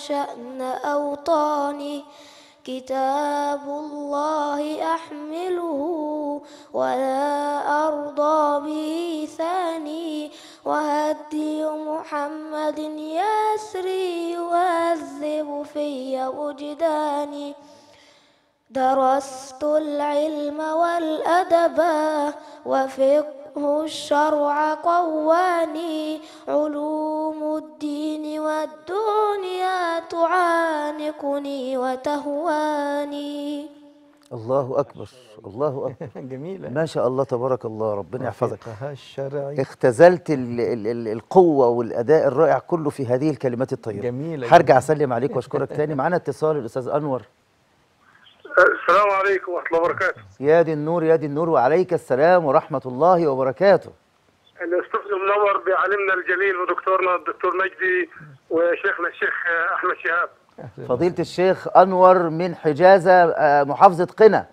شأن أوطاني كتاب الله أحمله ولا أرضى به ثاني وهدي محمد يسري يهذب في وجداني درست العلم والأدب وفقه الشرع قواني علوم الدين والدنيا تعانقني وتهواني الله اكبر الله اكبر جميلة ما شاء الله تبارك الله ربنا يحفظك وفقهها الشرعي اختزلت ال ال ال القوة والأداء الرائع كله في هذه الكلمات الطيبة جميلة هرجع أسلم عليك وأشكرك تاني معانا اتصال الأستاذ أنور السلام عليكم ورحمة الله وبركاته. يا دي النور يا دي النور وعليك السلام ورحمة الله وبركاته الاستوديو منور بعلمنا الجليل ودكتورنا الدكتور مجدي وشيخنا الشيخ احمد شهاب. فضيلة الشيخ أنور من حجازة آه، محافظة قنا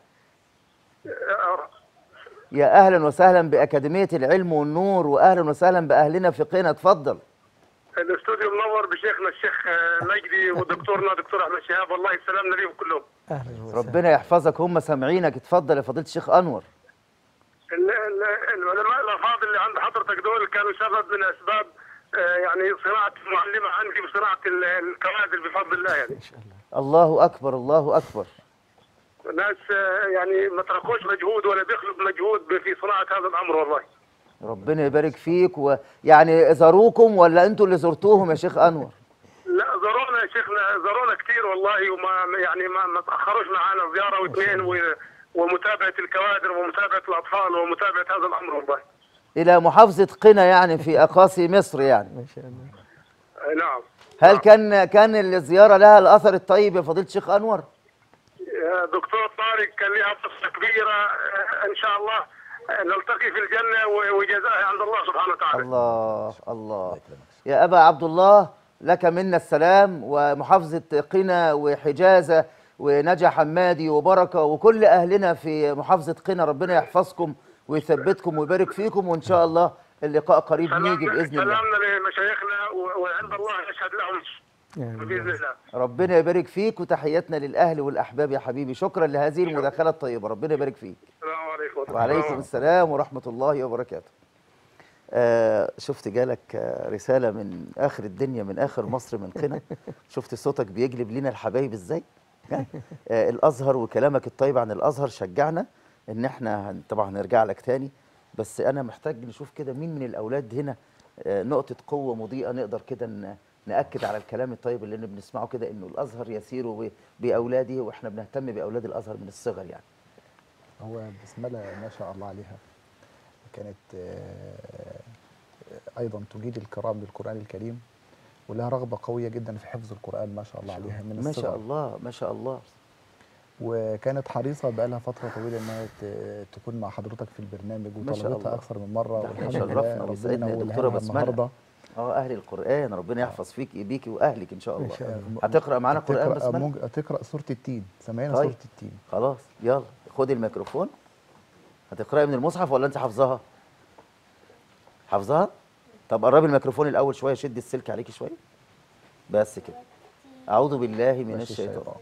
يا أهلا وسهلا بأكاديمية العلم والنور وأهلا وسهلا بأهلنا في قنا اتفضل الاستوديو منور بشيخنا الشيخ مجدي ودكتورنا دكتور احمد شهاب الله يسلمنا ليهم كلهم. أهلا وسهلا ربنا يحفظك هم سامعينك اتفضل يا فضيلة الشيخ أنور ال- ال- العلماء الافاضل اللي عند حضرتك دول كانوا سبب من اسباب آه، يعني صناعه المعلمه عندي وصناعه ال- الكوادر بفضل الله يعني. إن شاء الله الله أكبر الله أكبر ناس آه، يعني ما تركوش مجهود ولا بيخلق مجهود في صناعه هذا الامر والله. ربنا يبارك فيك ويعني زاروكم ولا أنتوا اللي زرتوهم يا شيخ أنور لا زارونا يا شيخنا زارونا كثير والله وما يعني ما, ما تاخروش معنا زياره واثنين و- ومتابعه الكوادر ومتابعه الاطفال ومتابعه هذا الامر والله. إلى محافظة قنا يعني في أقاصي مصر يعني ما شاء الله آه، نعم. هل كان كان الزيارة لها الأثر الطيب يا فضيلة الشيخ أنور؟ يا دكتور طارق كان لها قصه كبيره آه، ان شاء الله آه، نلتقي في الجنه و- وجزاها عند الله سبحانه وتعالى. الله الله يا أبا عبد الله لك منا السلام ومحافظة قنا وحجازة ونجا حمادي وبركة وكل أهلنا في محافظة قنا ربنا يحفظكم ويثبتكم ويبارك فيكم وإن شاء الله اللقاء قريب نيجي سلامنا بإذن الله سلامنا لمشايخنا و- وعند الله يشهد لهم يعني باذن الله. ربنا يبارك فيك وتحياتنا للأهل والأحباب يا حبيبي شكرا لهذه المداخلة الطيبة ربنا يبارك فيك السلام عليكم وعليكم السلام ورحمة الله وبركاته آه شفت جالك آه رسالة من آخر الدنيا من آخر مصر من قنا شفت صوتك بيجلب لنا الحبايب ازاي ها؟ آه الأزهر وكلامك الطيب عن الأزهر شجعنا إن احنا هن- طبعا هنرجع لك تاني بس أنا محتاج نشوف كده مين من الأولاد هنا آه نقطة قوة مضيئة نقدر كده ن- نأكد على الكلام الطيب اللي بنسمعه كده إنه الأزهر يسير ب- بأولاده وإحنا بنهتم بأولاد الأزهر من الصغر يعني هو بسملة ما شاء الله عليها كانت آه، أيضا تجيد الكرام بالقرآن الكريم ولها رغبة قوية جدا في حفظ القرآن ما شاء الله عليها من ما الصغر شاء الله ما شاء الله وكانت حريصة بقالها فترة طويلة إنها ت- تكون مع حضرتك في البرنامج ما شاء وطلبتها الله. أكثر من مرة ده احنا والحمد شرفنا لله ويسعدنا ربنا يا ينولها دكتورة لها بسملة. النهارده اه اهل القران ربنا يحفظ فيك بيكي واهلك ان شاء الله إن شاء الله. هتقرا معانا قران تقرأ بسمله ممكن تقرأ سورة التين سمعنا طيب. سورة التين خلاص يلا خدي الميكروفون هتقراي من المصحف ولا انت حافظاها حافظاها طب قربي الميكروفون الاول شويه شدي السلك عليكي شويه بس كده اعوذ بالله من ماشي الشيطان الشيطان.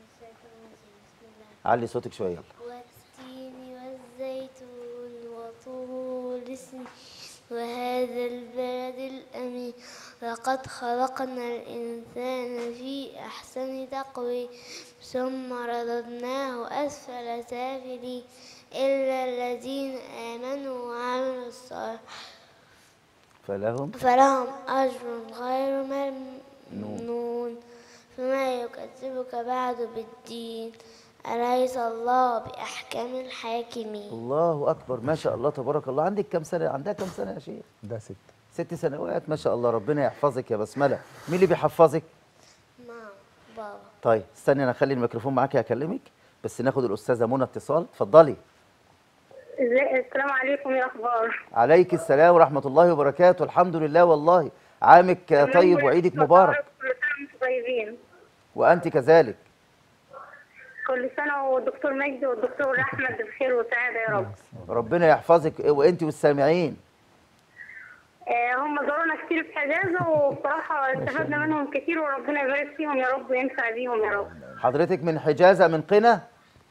علي صوتك شويه يلا والتين والزيتون وطول سنين وهذا البلد الأمين لقد خلقنا الإنسان في أحسن تقويم ثم رددناه أسفل سافلين إلا الذين آمنوا وعملوا الصالحات فلهم فلهم أجر غير ممنون فما يكذبك بعد بالدين أليس الله بأحكم الحاكمين الله اكبر ما شاء الله تبارك الله عندك كم سنه عندها كم سنه يا شيخ ده ست ست سنوات ما شاء الله ربنا يحفظك يا بسمله مين اللي بيحفظك مام بابا طيب استني انا اخلي الميكروفون معاكي هكلمك بس ناخد الاستاذه منى اتصال اتفضلي ازاي السلام عليكم يا اخبار عليك السلام ورحمه الله وبركاته الحمد لله والله عامك آه، طيب وعيدك مبارك كل سنه وانتم طيبين وانت كذلك كل سنه والدكتور مجدي والدكتور احمد بخير وسعاده يا رب ربنا يحفظك وانت والسامعين آه، هم زارونا كتير في حجازة وبصراحة استفدنا منهم كتير وربنا يبارك فيهم يا رب وينفع بيهم يا رب حضرتك من حجازة من قنا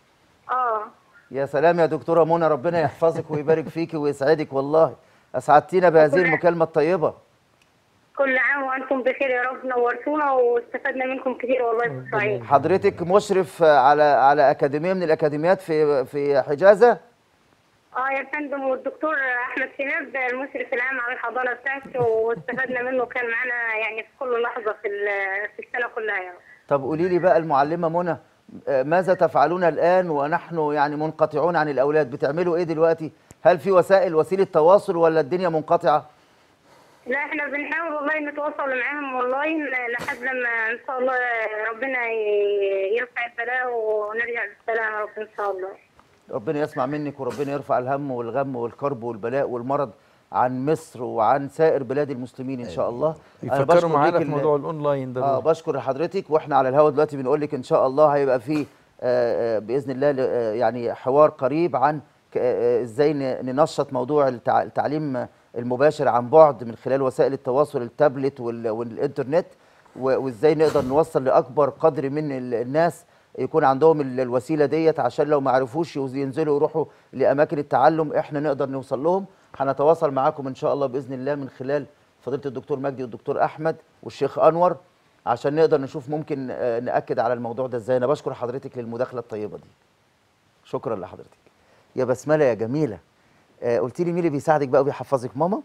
اه يا سلام يا دكتورة منى ربنا يحفظك ويبارك فيك ويسعدك والله أسعدتينا بهذه المكالمة الطيبة كل عام وانتم بخير يا رب نورتونا واستفدنا منكم كتير والله في الصعيد حضرتك مشرف على على أكاديمية من الأكاديميات في في حجازة اه يا فندم والدكتور احمد شهاب المشرف العام على الحضانه بتاعته واستفدنا منه كان معانا يعني في كل لحظه في ال- في السنه كلها يعني طب قولي لي بقى المعلمة منى آه، ماذا تفعلون الآن ونحن يعني منقطعون عن الأولاد بتعملوا إيه دلوقتي هل في وسائل وسيلة تواصل ولا الدنيا منقطعة لا احنا بنحاول والله نتواصل معاهم اونلاين لحد لما ان شاء الله ربنا ي- يرفع البلاء ونرجع بالسلامه يا رب ان شاء الله ربنا يسمع منك وربنا يرفع الهم والغم والكرب والبلاء والمرض عن مصر وعن سائر بلاد المسلمين ان شاء الله أنا بشكر يفكروا معانا ليك في ال- موضوع الاونلاين ده اه برضه. بشكر حضرتك واحنا على الهوا دلوقتي بنقول لك ان شاء الله هيبقى فيه آه، آه، باذن الله ل- آه، يعني حوار قريب عن ك- آه، آه، ازاي ن- ننشط موضوع التع- التعليم المباشر عن بعد من خلال وسائل التواصل التابلت وال- والانترنت و- وازاي نقدر نوصل لاكبر قدر من ال- الناس يكون عندهم ال- الوسيله ديت عشان لو ما عرفوش يوز- ينزلوا يروحوا لاماكن التعلم احنا نقدر نوصل لهم هنتواصل معاكم ان شاء الله باذن الله من خلال فضيله الدكتور مجدي والدكتور احمد والشيخ انور عشان نقدر نشوف ممكن آه، ناكد على الموضوع ده ازاي انا بشكر حضرتك للمداخله الطيبه دي شكرا لحضرتك يا بسمله يا جميله آه قلت لي مين اللي بيساعدك بقى وبيحفظك ماما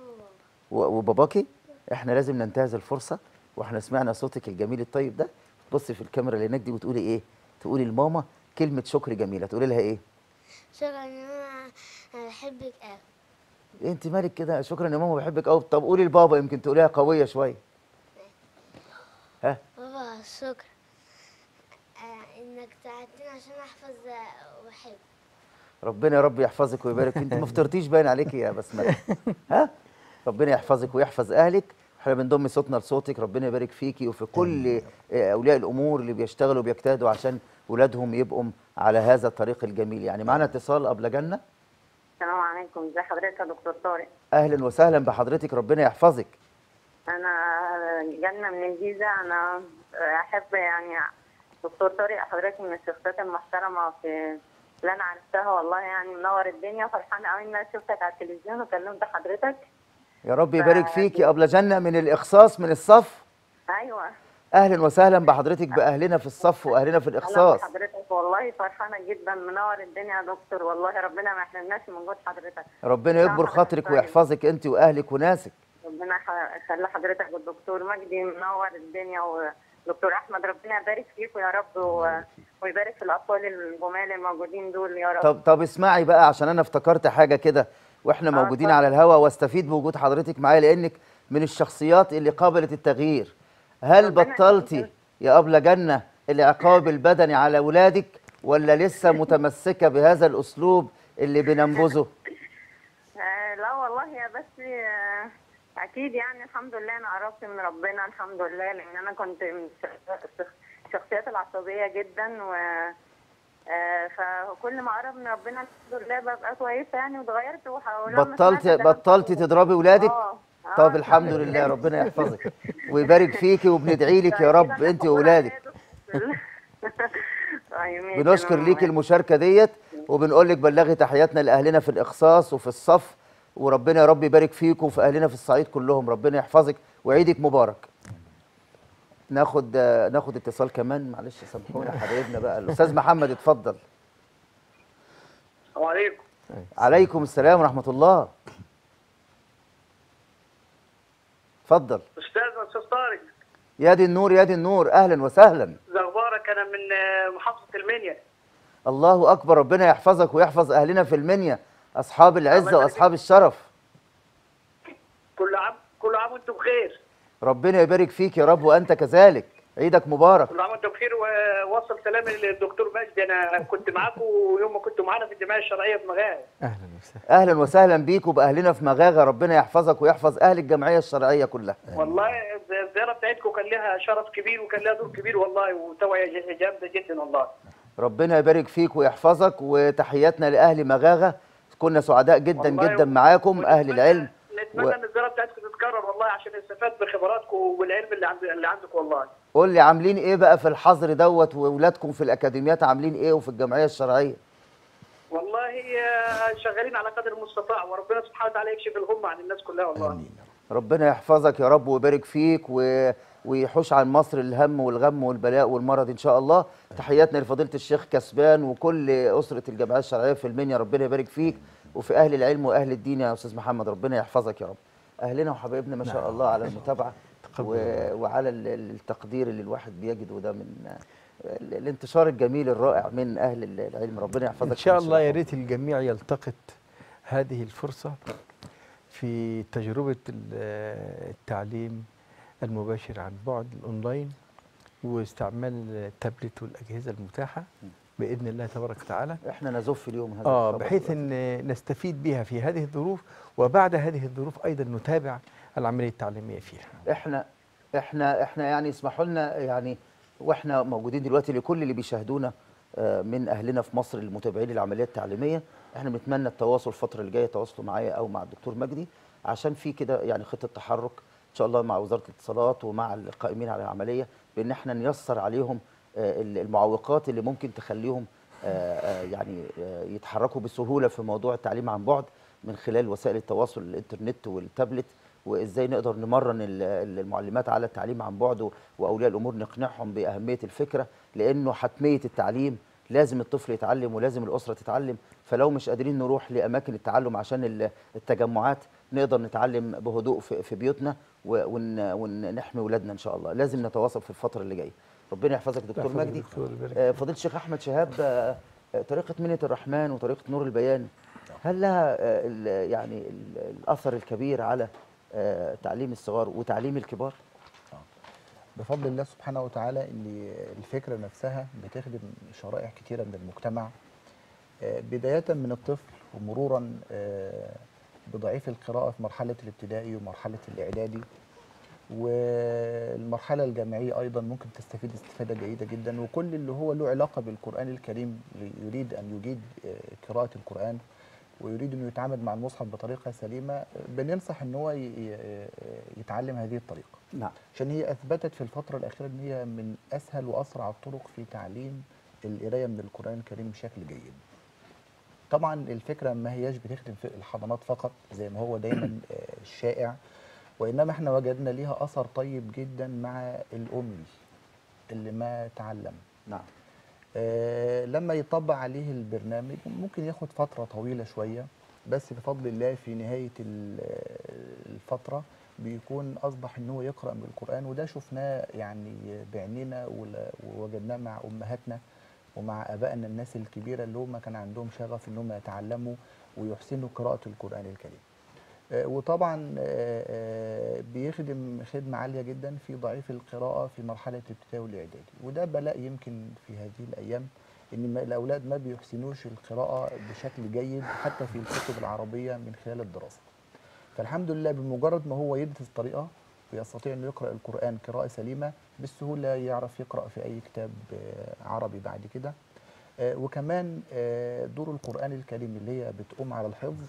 و- وباباكي احنا لازم ننتهز الفرصه واحنا سمعنا صوتك الجميل الطيب ده تبصي في الكاميرا اللي هناك دي وتقولي ايه تقولي لماما كلمه شكر جميله تقولي لها ايه شكرا ان انا أنا بحبك قوي إيه انت مالك كده شكرا يا ماما بحبك قوي طب قولي لبابا يمكن تقوليها قويه شويه ها بابا شكرا آه، انك ساعدتني عشان احفظ آه، واحب ربنا يا رب يحفظك ويبارك انت ما فطرتيش باين عليكي يا بسمله ها ربنا يحفظك ويحفظ اهلك احنا بنضم صوتنا لصوتك ربنا يبارك فيكي وفي كل آه، اولياء الامور اللي بيشتغلوا وبيجتهدوا عشان ولادهم يبقوا على هذا الطريق الجميل يعني معنا اتصال قبل جنه السلام عليكم ازي حضرتك يا دكتور طارق اهلا وسهلا بحضرتك ربنا يحفظك انا جنة من الجيزة انا احب يعني دكتور طارق حضرتك من الشخصيات المحترمة في اللي انا عرفتها والله يعني منور الدنيا فرحانة قوي ان انا شفتك على التلفزيون وكلمت حضرتك يا رب يبارك فيكي قبل جنه من الاخصاص من الصف ايوه اهلا وسهلا بحضرتك باهلنا في الصف واهلنا في انا الاخصاص حضرتك والله فرحانة جدا منور الدنيا يا دكتور والله ربنا ما يحرمناش من وجود حضرتك ربنا يكبر خاطرك ويحفظك انت واهلك وناسك ربنا يخ- يخلي حضرتك والدكتور مجدي منور الدنيا ودكتور احمد ربنا يبارك فيكم يا رب و- ويبارك في الاطفال الجمال الموجودين دول يا رب طب طب اسمعي بقى عشان انا افتكرت حاجه كده واحنا آه، موجودين اتفضل. على الهوا واستفيد بوجود حضرتك معايا لانك من الشخصيات اللي قابلت التغيير هل ربنا بطلتي يخليك. يا ابله جنه العقاب البدني على اولادك ولا لسه متمسكه بهذا الاسلوب اللي بننبذه آه لا والله يا بس آه اكيد يعني الحمد لله انا قربت من ربنا الحمد لله لان انا كنت من الشخ- الشخصيات العصبيه جدا و آه فكل ما قرب من ربنا الحمد لله ببقى كويسه يعني واتغيرت وح- ولما بطلتي سمعت كلام بطلتي تضربي ولادك آه، آه، طب الحمد لله ربنا يحفظك ويبارك فيكي وبندعي لك يا رب انت واولادك بنشكر ليك المشاركه ديت وبنقول لك بلغي تحياتنا لاهلنا في الاخصاص وفي الصف وربنا يا رب يبارك فيكم وفي اهلنا في الصعيد كلهم ربنا يحفظك وعيدك مبارك ناخد آه، ناخد اتصال كمان معلش سامحونا حبايبنا بقى الاستاذ محمد اتفضل السلام عليكم عليكم السلام ورحمه الله اتفضل استاذ استاذ طارق يا دي النور يا دي النور اهلا وسهلا ازي اخبارك انا من آه، محافظه المنيا الله اكبر ربنا يحفظك ويحفظ اهلنا في المنيا اصحاب العزه الله يبارك واصحاب الشرف كل عام كل عام وانتم بخير ربنا يبارك فيك يا رب وانت كذلك عيدك مبارك كل عام وانتم بخير ووصل سلامي للدكتور مجدي انا كنت معاكم يوم ما كنتوا معانا في الجمعيه الشرعيه في مغاز اهلا وسهلا اهلا وسهلا بيك وباهلنا في مغاغه ربنا يحفظك ويحفظ اهل الجمعيه الشرعيه كلها والله الزياره بتاعتكم كان لها شرف كبير وكان لها دور كبير والله وتوعيه جامده جدا والله ربنا يبارك فيك ويحفظك وتحياتنا لاهل مغاغه كنا سعداء جدا والله جدا معاكم اهل ونتمنى- العلم نتمنى ان الزياره بتاعتكم تتكرر والله عشان نستفاد بخبراتكم والعلم اللي عند اللي عندكم والله قول لي عاملين ايه بقى في الحظر دوت واولادكم في الاكاديميات عاملين ايه وفي الجمعيه الشرعيه والله آه، شغالين على قدر المستطاع وربنا سبحانه وتعالى يكشف الغمه عن الناس كلها والله امين يا رب. ربنا يحفظك يا رب ويبارك فيك و... ويحوش عن مصر الهم والغم والبلاء والمرض ان شاء الله تحياتنا لفضيله الشيخ كسبان وكل اسره الجمعيه الشرعيه في المنيا ربنا يبارك فيك وفي اهل العلم واهل الدين يا استاذ محمد ربنا يحفظك يا رب اهلنا وحبايبنا ما شاء الله على المتابعه تقبل و... الله. وعلى ال- ال- التقدير اللي الواحد بيجده ده من ال- الانتشار الجميل الرائع من اهل ال- العلم ربنا يحفظك ان شاء الله يا ويشرفك. ريت الجميع يلتقط هذه الفرصه في تجربه ال- التعليم المباشر عن بعد الاونلاين واستعمال التابلت والاجهزه المتاحه باذن الله تبارك وتعالى احنا نزف اليوم هذا اه الخبر بحيث دلوقتي. ان نستفيد بها في هذه الظروف وبعد هذه الظروف ايضا نتابع العمليه التعليميه فيها احنا احنا احنا يعني اسمحوا لنا يعني واحنا موجودين دلوقتي لكل اللي بيشاهدونا آه، من اهلنا في مصر المتابعين للعمليه التعليميه احنا بنتمنى التواصل الفتره اللي جايه تواصلوا معايا او مع الدكتور مجدي عشان في كده يعني خطه تحرك ان شاء الله مع وزاره الاتصالات ومع القائمين على العمليه بان احنا نيسر عليهم آه، المعوقات اللي ممكن تخليهم آه، آه، يعني آه، يتحركوا بسهوله في موضوع التعليم عن بعد من خلال وسائل التواصل الانترنت والتابلت وازاي نقدر نمرن ال- ال- المعلمات على التعليم عن بعد و- واولياء الامور نقنعهم باهميه الفكره لانه حتميه التعليم لازم الطفل يتعلم ولازم الاسره تتعلم فلو مش قادرين نروح لاماكن التعلم عشان ال- التجمعات نقدر نتعلم بهدوء في في بيوتنا و- ون- ونحمي اولادنا ان شاء الله لازم نتواصل في الفتره اللي جايه ربنا يحفظك دكتور يحفظك مجدي دكتور، يبارك آه، فضيله الشيخ احمد شهاب آه، آه، طريقه منه الرحمن وطريقه نور البيان هل لها آه، ال- يعني ال- الاثر الكبير على آه، تعليم الصغار وتعليم الكبار بفضل الله سبحانه وتعالى ان الفكره نفسها بتخدم شرائح كتيره من المجتمع آه، بدايه من الطفل ومرورا آه، بضعيف القراءه في مرحله الابتدائي ومرحله الاعدادي والمرحله الجامعيه ايضا ممكن تستفيد استفاده جيده جدا وكل اللي هو له علاقه بالقران الكريم يريد ان يجيد آه، قراءه القران ويريد انه يتعامل مع المصحف بطريقه سليمه آه، بننصح ان هو ي- ي- يتعلم هذه الطريقه نعم عشان هي اثبتت في الفتره الاخيره ان هي من اسهل واسرع الطرق في تعليم القرايه من القران الكريم بشكل جيد. طبعا الفكره ما هياش بتخدم في الحضانات فقط زي ما هو دايما آه، الشائع وانما احنا وجدنا ليها اثر طيب جدا مع الامي اللي ما تعلم. نعم آه، لما يطبق عليه البرنامج ممكن ياخد فترة طويلة شوية بس بفضل الله في نهاية ال- الفترة بيكون أصبح إن هو يقرأ من القرآن وده شفناه يعني بعينينا ولا- ووجدناه مع أمهاتنا ومع آبائنا الناس الكبيرة اللي هم كان عندهم شغف إن هم يتعلموا ويحسنوا قراءة القرآن الكريم. آه، وطبعا آه، آه، بيخدم خدمة عالية جدا في ضعيف القراءة في مرحلة الابتدائي والإعدادي وده بلاء يمكن في هذه الأيام إن ما- الأولاد ما بيحسنوش القراءة بشكل جيد حتى في الكتب العربية من خلال الدراسة فالحمد لله بمجرد ما هو يدرس الطريقة ويستطيع أنه يقرأ القرآن قراءة سليمة بالسهولة يعرف يقرأ في أي كتاب آه، عربي بعد كده آه، وكمان آه، دور القرآن الكريم اللي هي بتقوم على الحفظ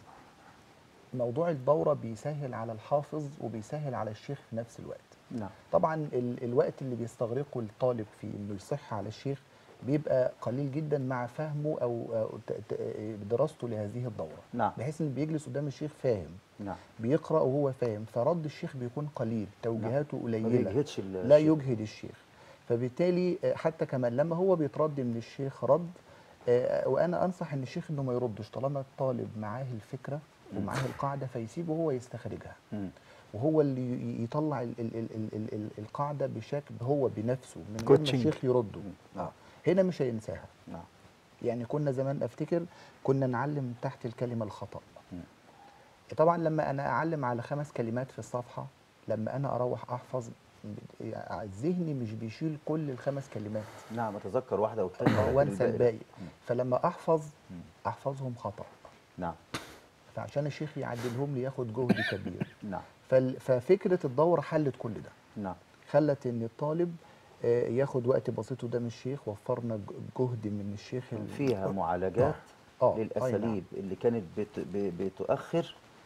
موضوع الدورة بيسهل على الحافظ وبيسهل على الشيخ في نفس الوقت نعم طبعا ال الوقت اللي بيستغرقه الطالب في انه يصح على الشيخ بيبقى قليل جدا مع فهمه او أو ت- ت- دراسته لهذه الدوره نعم بحيث ان بيجلس قدام الشيخ فاهم نعم بيقرا وهو فاهم فرد الشيخ بيكون قليل توجيهاته ما قليله بيجهدش ال- لا الشيخ. يجهد الشيخ فبالتالي آه، حتى كمان لما هو بيترد من الشيخ رد آه، وانا انصح ان الشيخ انه ما يردش طالما الطالب معاه الفكره ومعاه القاعده فيسيبه هو يستخرجها مم. وهو اللي ي- يطلع ال ال ال ال ال ال القاعده بشكل هو بنفسه من غير ما كوتشنج. الشيخ يرده نعم. آه. هنا مش هينساها نعم يعني كنا زمان افتكر كنا نعلم تحت الكلمه الخطا مم. طبعا لما انا اعلم على خمس كلمات في الصفحه لما انا اروح احفظ يعني ذهني مش بيشيل كل الخمس كلمات نعم اتذكر واحده والثانيه ولكن وانسى الباقي لا. الباقي فلما احفظ احفظهم خطا نعم فعشان الشيخ يعدلهم لي ياخد جهد كبير نعم فال- ففكره الدوره حلت كل ده نعم خلت ان الطالب آه، ياخد وقت بسيط قدام الشيخ وفرنا ج- جهد من الشيخ ال- فيها معالجات آه، أي نعم. للاساليب اللي كانت بت ب- بتؤخر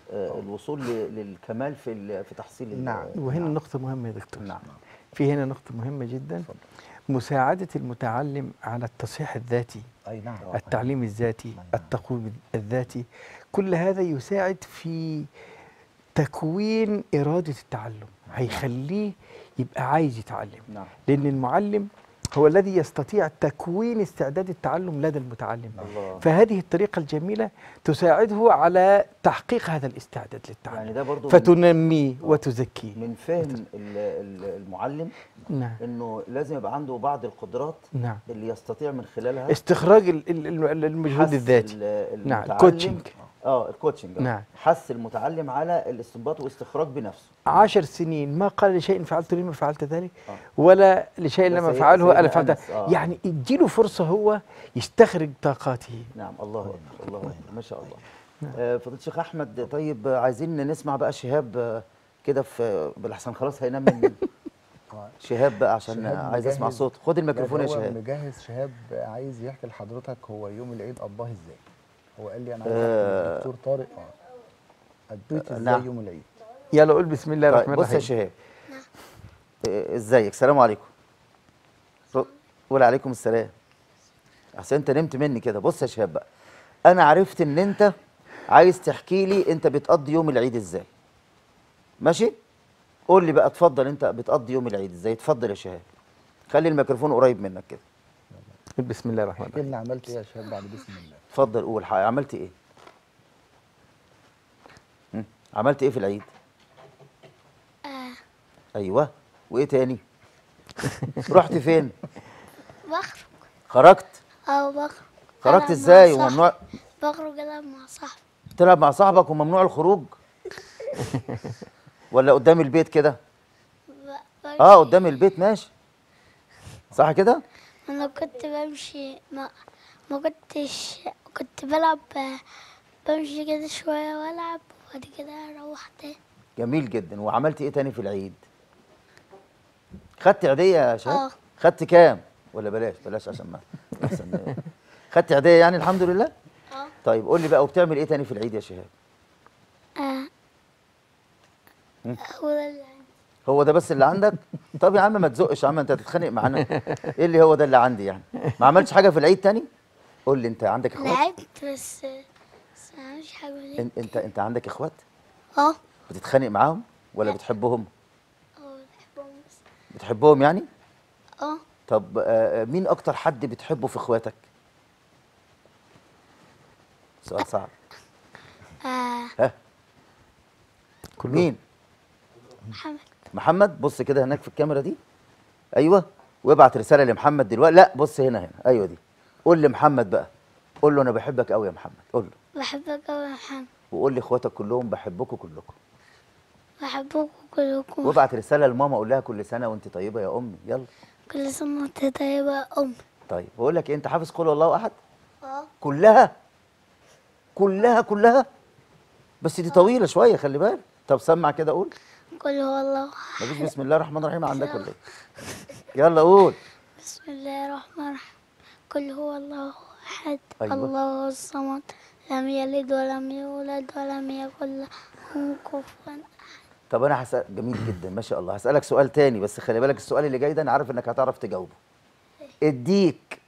آه، الوصول ل- للكمال في ال- في تحصيل ال- نعم. وهنا نقطة مهمة يا دكتور نعم في هنا نقطة مهمة جدا مساعدة المتعلم على التصحيح الذاتي اي نعم التعليم الذاتي نعم. التقويم الذاتي كل هذا يساعد في تكوين إرادة التعلم هيخليه يبقى عايز يتعلم نعم لأن المعلم هو الذي يستطيع تكوين استعداد التعلم لدى المتعلم الله فهذه الطريقة الجميلة تساعده على تحقيق هذا الاستعداد للتعلم يعني ده برضو من- فتنميه وتزكيه من فهم ال- ال- المعلم نعم انه لازم يبقى عنده بعض القدرات نعم اللي يستطيع من خلالها استخراج ال- ال- ال- المجهود حث الذاتي ال- نعم، المتعلم- الكوتشنج. اه الكوتشنج آه. نعم. حث المتعلم على الاستنباط واستخراج بنفسه عشر سنين ما قال لشيء فعلته لما فعلت ذلك آه. ولا لشيء ده لما سيد- فعله سيدنا انا فعلت أنس، آه. يعني اديله فرصه هو يستخرج طاقاته نعم الله اكبر الله اكبر ما شاء الله آه فضيله الشيخ احمد طيب آه، عايزين نسمع بقى شهاب آه، كده في بالاحسن خلاص هينام من آه. شهاب بقى عشان شهاب آه، عايز اسمع مجهز- صوت خد الميكروفون يا لا، ده هو شهاب مجهز شهاب عايز يحكي لحضرتك هو يوم العيد قضاه ازاي هو قال لي انا عايز آه. احكي للدكتور طارق اه قضيت ازاي نعم. يوم العيد يلا قول بسم الله طيب الرحمن بص يا الرحيم شهاب آه، ازيك السلام عليكم رو- قول عليكم السلام احسن انت نمت مني كده بص يا شهاب بقى انا عرفت ان انت عايز تحكي لي انت بتقضي يوم العيد ازاي ماشي قول لي بقى اتفضل انت بتقضي يوم العيد ازاي اتفضل يا شهاب خلي الميكروفون قريب منك كده قول بسم الله الرحمن احكي الرحيم لنا عملت ايه يا شهاب بعد بسم الله اتفضل قول ح- عملت ايه هم؟ عملت ايه في العيد آه ايوه وايه تاني رحت فين بخرج خرجت أو بخرج خرجت ألعب ازاي مع وممنوع صاحبي. بخرج ألعب مع صاحبي تلعب مع صاحبك وممنوع الخروج ولا قدام البيت كده ب- اه بمشي. قدام البيت ماشي صح كده أنا كنت بمشي ما ما كنتش كنت بلعب آه، بمشي كده شوية وألعب وبعد كده أروح تاني جميل جدا وعملت ايه تاني في العيد خدت عيديه يا شباب آه. خدت كام ولا بلاش بلاش عشان ما أحسن. خدت عيديه يعني الحمد لله اه طيب قول لي بقى وبتعمل ايه تاني في العيد يا شهاب آه. مم. هو ده اللي عندي. هو ده بس اللي عندك طب يا عم ما تزقش يا عم انت هتتخانق معانا ايه اللي هو ده اللي عندي يعني ما عملتش حاجه في العيد تاني قول لي انت عندك اخوات لعبت بس بس مش حاجة ليه إن- انت انت عندك اخوات اه بتتخانق معاهم ولا بتحبهم اه بحبهم بس بتحبهم يعني اه طب آه، آه، مين اكتر حد بتحبه في اخواتك سؤال صعب آه. ها كلهم. مين محمد محمد بص كده هناك في الكاميرا دي ايوه وابعت رساله لمحمد دلوقتي لا بص هنا هنا ايوه دي قول لمحمد بقى قول له انا بحبك قوي يا محمد قول له بحبك أوي يا محمد وقول لاخواتك كلهم بحبكم كلكم بحبكم كلكم وابعت رساله لماما قول لها كل سنه وانت طيبه يا امي يلا كل سنة وانت طيبة يا أم طيب بقول لك إيه، انت حافظ قول الله احد اه كلها كلها كلها بس دي طويله شويه خلي بالك طب سمع كده قول قل هو الله أحد. مفيش بسم الله الرحمن الرحيم عندك ولا ايه يلا قول بسم الله الرحمن الرحيم قل هو الله أحد أيوة. الله الصمد لم يلد ولم يولد ولم يكن له كفوا أحد. طب انا هسأل جميل جدا ما شاء الله هسألك سؤال تاني بس خلي بالك السؤال اللي جاي ده انا عارف انك هتعرف تجاوبه الديك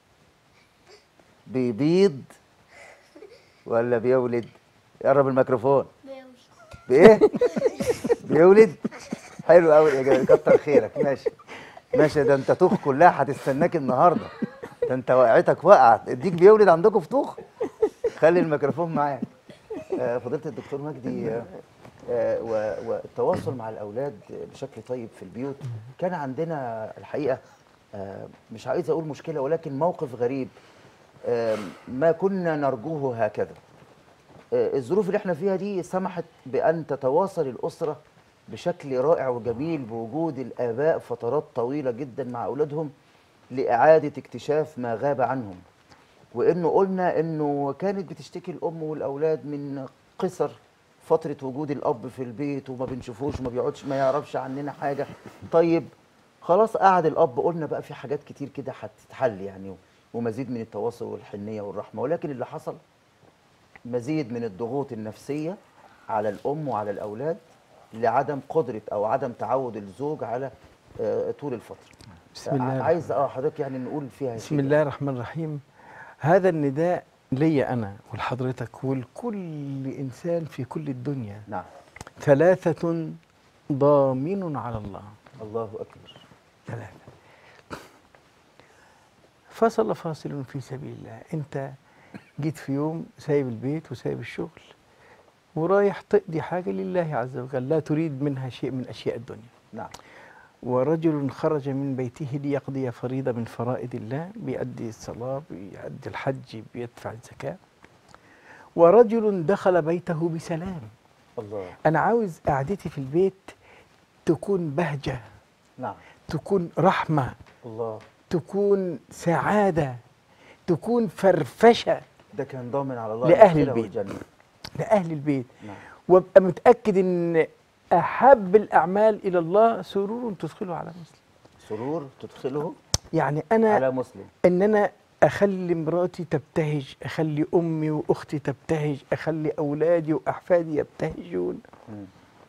بيبيض ولا بيولد يقرب الميكروفون بايه بيولد حلو قوي الاجابه كتر خيرك ماشي ماشي ده انت طوخ كلها هتستناك النهارده ده انت وقعتك وقعت الديك بيولد عندكم في طوخ خلي الميكروفون معاك آه، فضيله الدكتور مجدي آه، آه، و- والتواصل مع الاولاد بشكل طيب في البيوت كان عندنا الحقيقه آه، مش عايز اقول مشكله ولكن موقف غريب آه، ما كنا نرجوه هكذا آه، الظروف اللي احنا فيها دي سمحت بان تتواصل الاسره بشكل رائع وجميل بوجود الاباء فترات طويله جدا مع اولادهم لاعاده اكتشاف ما غاب عنهم وانه قلنا انه كانت بتشتكي الام والاولاد من قصر فتره وجود الاب في البيت وما بنشوفوش وما بيقعدش ما يعرفش عننا حاجه طيب خلاص قعد الاب قلنا بقى في حاجات كتير كده هتتحل يعني ومزيد من التواصل والحنيه والرحمه ولكن اللي حصل مزيد من الضغوط النفسيه على الام وعلى الاولاد لعدم قدره او عدم تعود الزوج على آه، طول الفتره بسم الله الرحمن عايز اه حضرتك يعني نقول فيها بسم شيء. الله الرحمن الرحيم هذا النداء لي أنا ولحضرتك ولكل إنسان في كل الدنيا نعم ثلاثة ضامن على الله الله اكبر ثلاثة فصل فاصل في سبيل الله أنت جيت في يوم سايب البيت وسايب الشغل ورايح تقضي حاجة لله عز وجل لا تريد منها شيء من أشياء الدنيا نعم ورجل خرج من بيته ليقضي فريضة من فرائض الله بيأدي الصلاة بيأدي الحج بيدفع الزكاة ورجل دخل بيته بسلام الله أنا عاوز قعدتي في البيت تكون بهجة نعم تكون رحمة الله تكون سعادة تكون فرفشة ده كان ضامن على الله لأهل يدخله البيت. الجنة. لأهل البيت نعم وابقى متأكد إن أحب الأعمال إلى الله سرور تدخله على مسلم سرور تدخله يعني أنا على مسلم ان انا اخلي مراتي تبتهج اخلي امي واختي تبتهج اخلي اولادي واحفادي يبتهجون مم.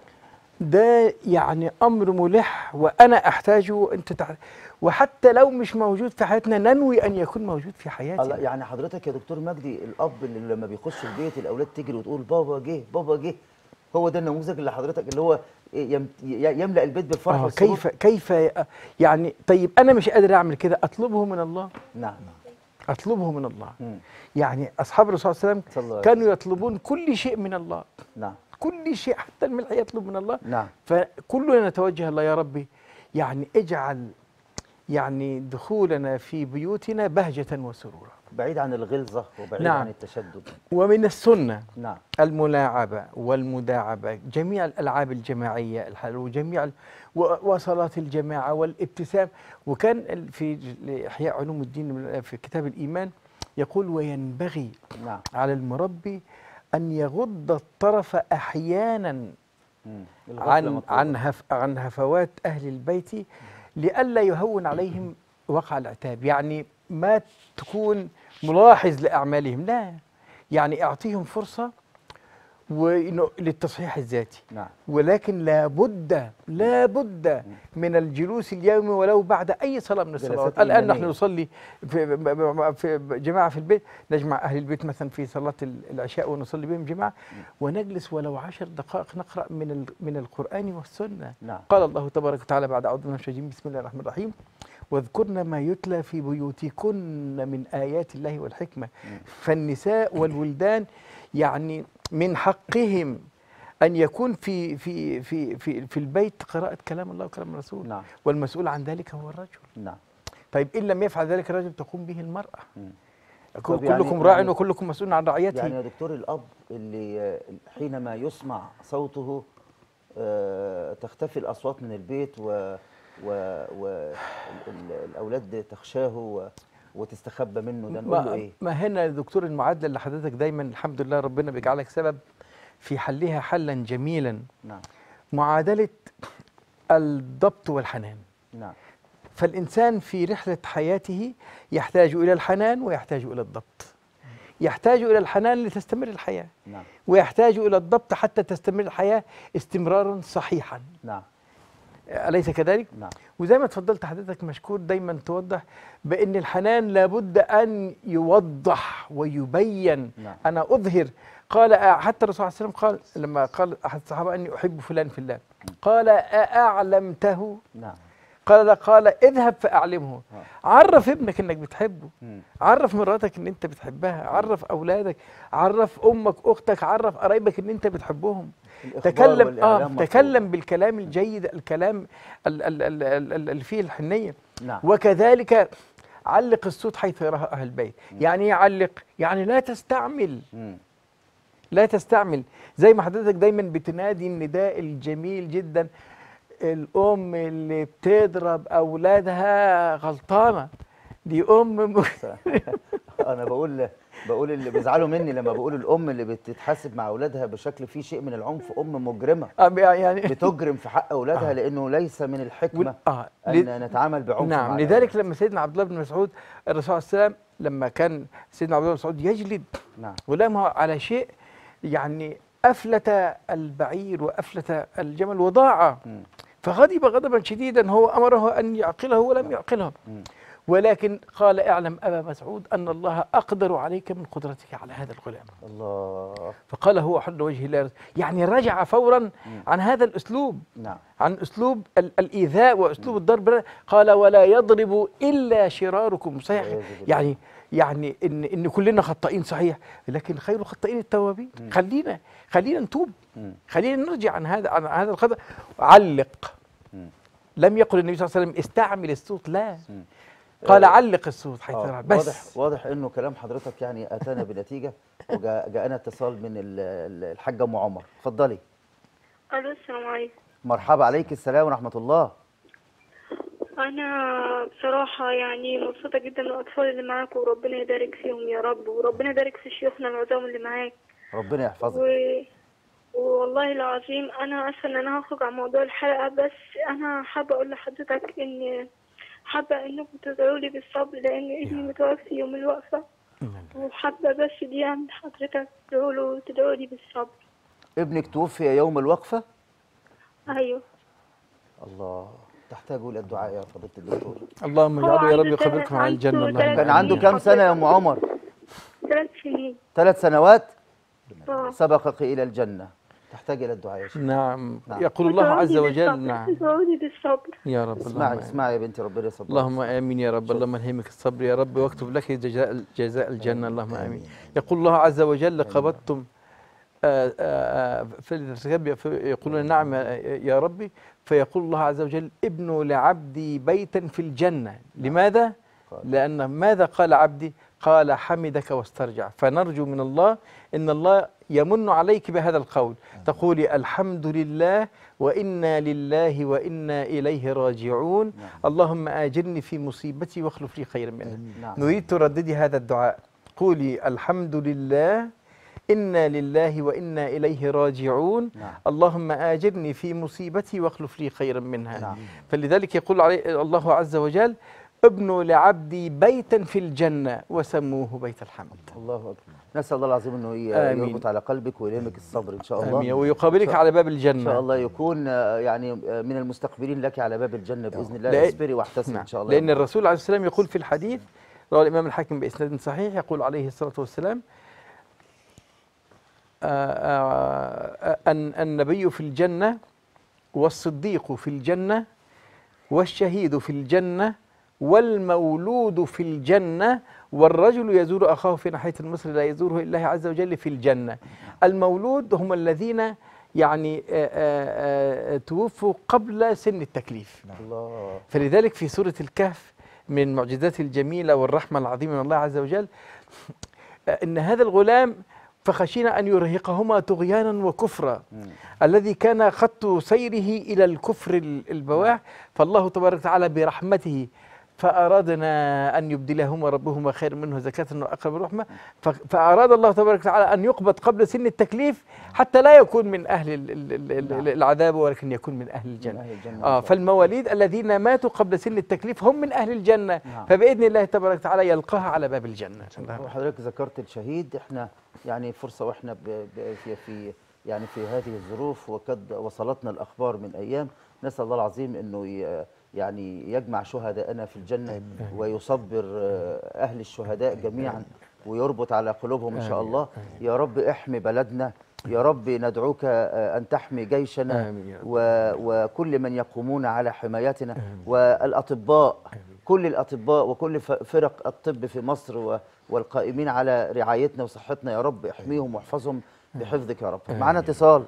ده يعني امر ملح وانا احتاجه وانت تع... وحتى لو مش موجود في حياتنا ننوي ان يكون موجود في الله حياتنا يعني حضرتك يا دكتور مجدي الاب اللي لما بيخش البيت الاولاد تجري وتقول بابا جه بابا جه هو ده النموذج اللي حضرتك اللي هو يم- ي- يملا البيت بالفرح آه والسرور كيف كيف يعني طيب انا مش قادر اعمل كده اطلبه من الله نعم اطلبه من الله مم. يعني اصحاب الرسول صلى الله صلى الله عليه عليه وسلم كانوا يطلبون كل شيء من الله نعم كل شيء حتى الملح يطلب من الله نعم فكلنا نتوجه الله يا ربي يعني اجعل يعني دخولنا في بيوتنا بهجة وسرورا بعيد عن الغلظه وبعيد نعم. عن التشدد ومن السنة نعم الملاعبة والمداعبة جميع الألعاب الجماعية الحل- وجميع ال- و- وصلاة الجماعة والابتسام وكان ال- في ج- إحياء علوم الدين من- في كتاب الإيمان يقول وينبغي نعم على المربي أن يغض الطرف أحيانا مم. الغفلة عن مطلوبة. عن هف عن هفوات اهل البيت لئلا يهون عليهم وقع العتاب يعني ما تكون ملاحظ لاعمالهم لا يعني اعطيهم فرصه وإنه للتصحيح الذاتي نعم ولكن لابد لابد من الجلوس اليومي ولو بعد اي صلاه من الصلوات جلسات الان إيمانية. نحن نصلي في, في جماعه في البيت نجمع اهل البيت مثلا في صلاه العشاء ونصلي بهم جماعه ونجلس ولو عشر دقائق نقرا من ال- من القران والسنه نعم قال الله تبارك وتعالى بعد اعوذ بالله من الشيطان الرجيم بسم الله الرحمن الرحيم واذكرن ما يتلى في بيوتكن من ايات الله والحكمه فالنساء والولدان يعني من حقهم ان يكون في في في في في البيت قراءه كلام الله وكلام الرسول نعم والمسؤول عن ذلك هو الرجل نعم طيب ان لم يفعل ذلك الرجل تقوم به المراه مم. كل- طب يعني- كلكم راع يعني- وكلكم مسؤول عن رعيته يعني يا دكتور الاب اللي آه، حينما يسمع صوته آه، تختفي الاصوات من البيت و والاولاد تخشاه و- وتستخبى منه ده نقول له ما, ايه ما هنا يا دكتور المعادله اللي حضرتك دايما الحمد لله ربنا بيجعلك سبب في حلها حلا جميلا نعم معادله الضبط والحنان نعم فالإنسان في رحلة حياته يحتاج إلى الحنان ويحتاج إلى الضبط يحتاج إلى الحنان لتستمر الحياة نعم ويحتاج إلى الضبط حتى تستمر الحياة استمرارا صحيحا نعم أليس كذلك؟ نعم وزي ما تفضلت حضرتك مشكور دايما توضح بأن الحنان لابد أن يوضح ويبين نعم. أنا أظهر قال حتى الرسول صلى الله عليه وسلم قال لما قال أحد الصحابة أني أحب فلان في الله قال أأعلمته نعم قال لا قال اذهب فأعلمه عرف ابنك انك بتحبه مم. عرف مراتك ان انت بتحبها عرف اولادك عرف امك اختك عرف قرايبك ان انت بتحبهم الإخبار تكلم والإعلام اه مطلوب. تكلم بالكلام الجيد الكلام ال- ال- ال- ال- ال- اللي فيه الحنيه نعم وكذلك علق الصوت حيث يراه اهل البيت يعني ايه علق يعني لا تستعمل مم. لا تستعمل زي ما حضرتك دايما بتنادي النداء الجميل جدا الام اللي بتضرب اولادها غلطانه دي ام م... انا بقول بقول اللي بيزعلوا مني لما بقول الام اللي بتتحاسب مع اولادها بشكل فيه شيء من العنف ام مجرمه يعني بتجرم في حق اولادها لانه ليس من الحكمه وال- اه ان نتعامل بعنف مع نعم الأولاد. لذلك لما سيدنا عبد الله بن مسعود الرسول صلى الله عليه وسلم لما كان سيدنا عبد الله بن مسعود يجلد نعم غلامه على شيء يعني أفلت البعير وأفلت الجمل وضاع مم. فغضب غضبا شديدا هو أمره أن يعقله ولم يعقله مم. ولكن قال اعلم أبا مسعود أن الله أقدر عليك من قدرتك على هذا الغلام الله فقال هو حل وجه الله يعني رجع فورا عن هذا الأسلوب نعم عن أسلوب ال- الإيذاء وأسلوب الضرب قال ولا يضرب إلا شراركم صحيح والعياذ بالله. يعني يعني إن إن كلنا خطائين صحيح لكن خير الخطائين التوابين خلينا خلينا نتوب مم. خلينا نرجع عن هذا عن هذا الخطأ علق مم. لم يقل النبي صلى الله عليه وسلم استعمل الصوت لا مم. قال آه، علق الصوت حيث آه، يرى بس واضح واضح انه كلام حضرتك يعني اتانا بنتيجه وجاءنا اتصال من ال- ال- الحاجه ام عمر اتفضلي الو السلام عليكم مرحبا عليك السلام ورحمه الله انا بصراحه يعني مبسوطه جدا من الاطفال اللي معاك وربنا يبارك فيهم يا رب وربنا يبارك في شيوخنا العظام اللي معاك ربنا و... يحفظك والله العظيم انا اسفه ان انا هخرج عن موضوع الحلقه بس انا حابه اقول لحضرتك ان حابه انكم تدعوا لي بالصبر لان ابني متوفي يوم الوقفه وحابه بس دي عند حضرتك تدعوا له تدعوا لي بالصبر ابنك توفي يوم الوقفه ايوه الله تحتاج الى الدعاء يا فضيله الدكتور اللهم هو اجعله يا رب عنده يقبلك ثلاث- مع الجنة عنده اللهم ثلاث كان عنده كام سنه يا ام عمر ثلاث سنين ثلاث سنوات اه سبقك الى الجنه تحتاج الى الدعاء يا شيخ نعم نعم. يقول الله تدعوا عز لي وجل بالصبر، نعم تدعوا لي بالصبر يا رب اسمعي اللهم اسمعي يا بنتي ربنا يصبرك اللهم امين يا رب اللهم الهمك الصبر يا رب واكتب لك جزاء جزاء الجنه اللهم امين يقول الله عز وجل قبضتم آه، آه، في الارتكاب يقولون نعم يا ربي فيقول الله عز وجل ابنوا لعبدي بيتا في الجنه لماذا؟ لأن ماذا قال عبدي؟ قال حمدك واسترجع فنرجو من الله إن الله يمن عليك بهذا القول تقولي الحمد لله وإنا لله وإنا إليه راجعون اللهم آجرني في مصيبتي واخلف لي خيرا منها نعم. نريد ترددي هذا الدعاء قولي الحمد لله إنا لله وإنا إليه راجعون نعم. اللهم آجرني في مصيبتي واخلف لي خيرا منها نعم. فلذلك يقول عليه الله عز وجل ابنوا لعبدي بيتا في الجنة وسموه بيت الحمد الله اكبر نسال الله العظيم انه ي- آمين. يربط على قلبك ويلهمك الصبر ان شاء الله آمين ويقابلك إن شاء- على باب ان الجنة شاء الله يكون آه، يعني آه، من المستقبلين لك على باب الجنه باذن الله لأ- اصبري واحتسبي نعم. ان شاء الله لأن الرسول عليه السلام يقول في الحديث رواه الإمام الحاكم بإسناد صحيح يقول عليه الصلاة والسلام آه، آه، آه، أن النبي في الجنة والصديق في الجنة والشهيد في الجنة والمولود في الجنة والرجل يزور أخاه في ناحية المصر لا يزوره إلا الله عز وجل في الجنة المولود هم الذين يعني آه، آه، آه، توفوا قبل سن التكليف الله فلذلك في سورة الكهف من المعجزات الجميلة والرحمة العظيمة من الله عز وجل إن هذا الغلام فخشينا أن يرهقهما طغيانا وكفرا الذي كان خط سيره إلى الكفر ال- البواح فالله تبارك وتعالى برحمته فأرادنا أن يبدلهما ربهما خير منه زكاة وأقرب رحمة ف- فأراد الله تبارك وتعالى أن يقبض قبل سن التكليف حتى لا يكون من أهل ال- ال- ال- ال- العذاب ولكن يكون من أهل الجنة أهل الجنة إن آه شاء الله. فالمواليد الذين ماتوا قبل سن التكليف هم من أهل الجنة نعم. فبإذن الله تبارك وتعالى يلقاها على باب الجنة وحضرتك ذكرت الشهيد احنا يعني فرصه واحنا ب- ب- في في يعني في هذه الظروف وقد وصلتنا الاخبار من ايام نسال الله العظيم انه ي- يعني يجمع شهداءنا في الجنه ويصبر آه، اهل الشهداء جميعا ويربط على قلوبهم ان شاء آمين. الله يا رب احمي بلدنا يا رب ندعوك آه، ان تحمي جيشنا آمين يا رب. و- وكل من يقومون على حمايتنا والاطباء كل الاطباء وكل ف- فرق الطب في مصر و- والقائمين على رعايتنا وصحتنا يا رب احميهم واحفظهم بحفظك يا رب معانا اتصال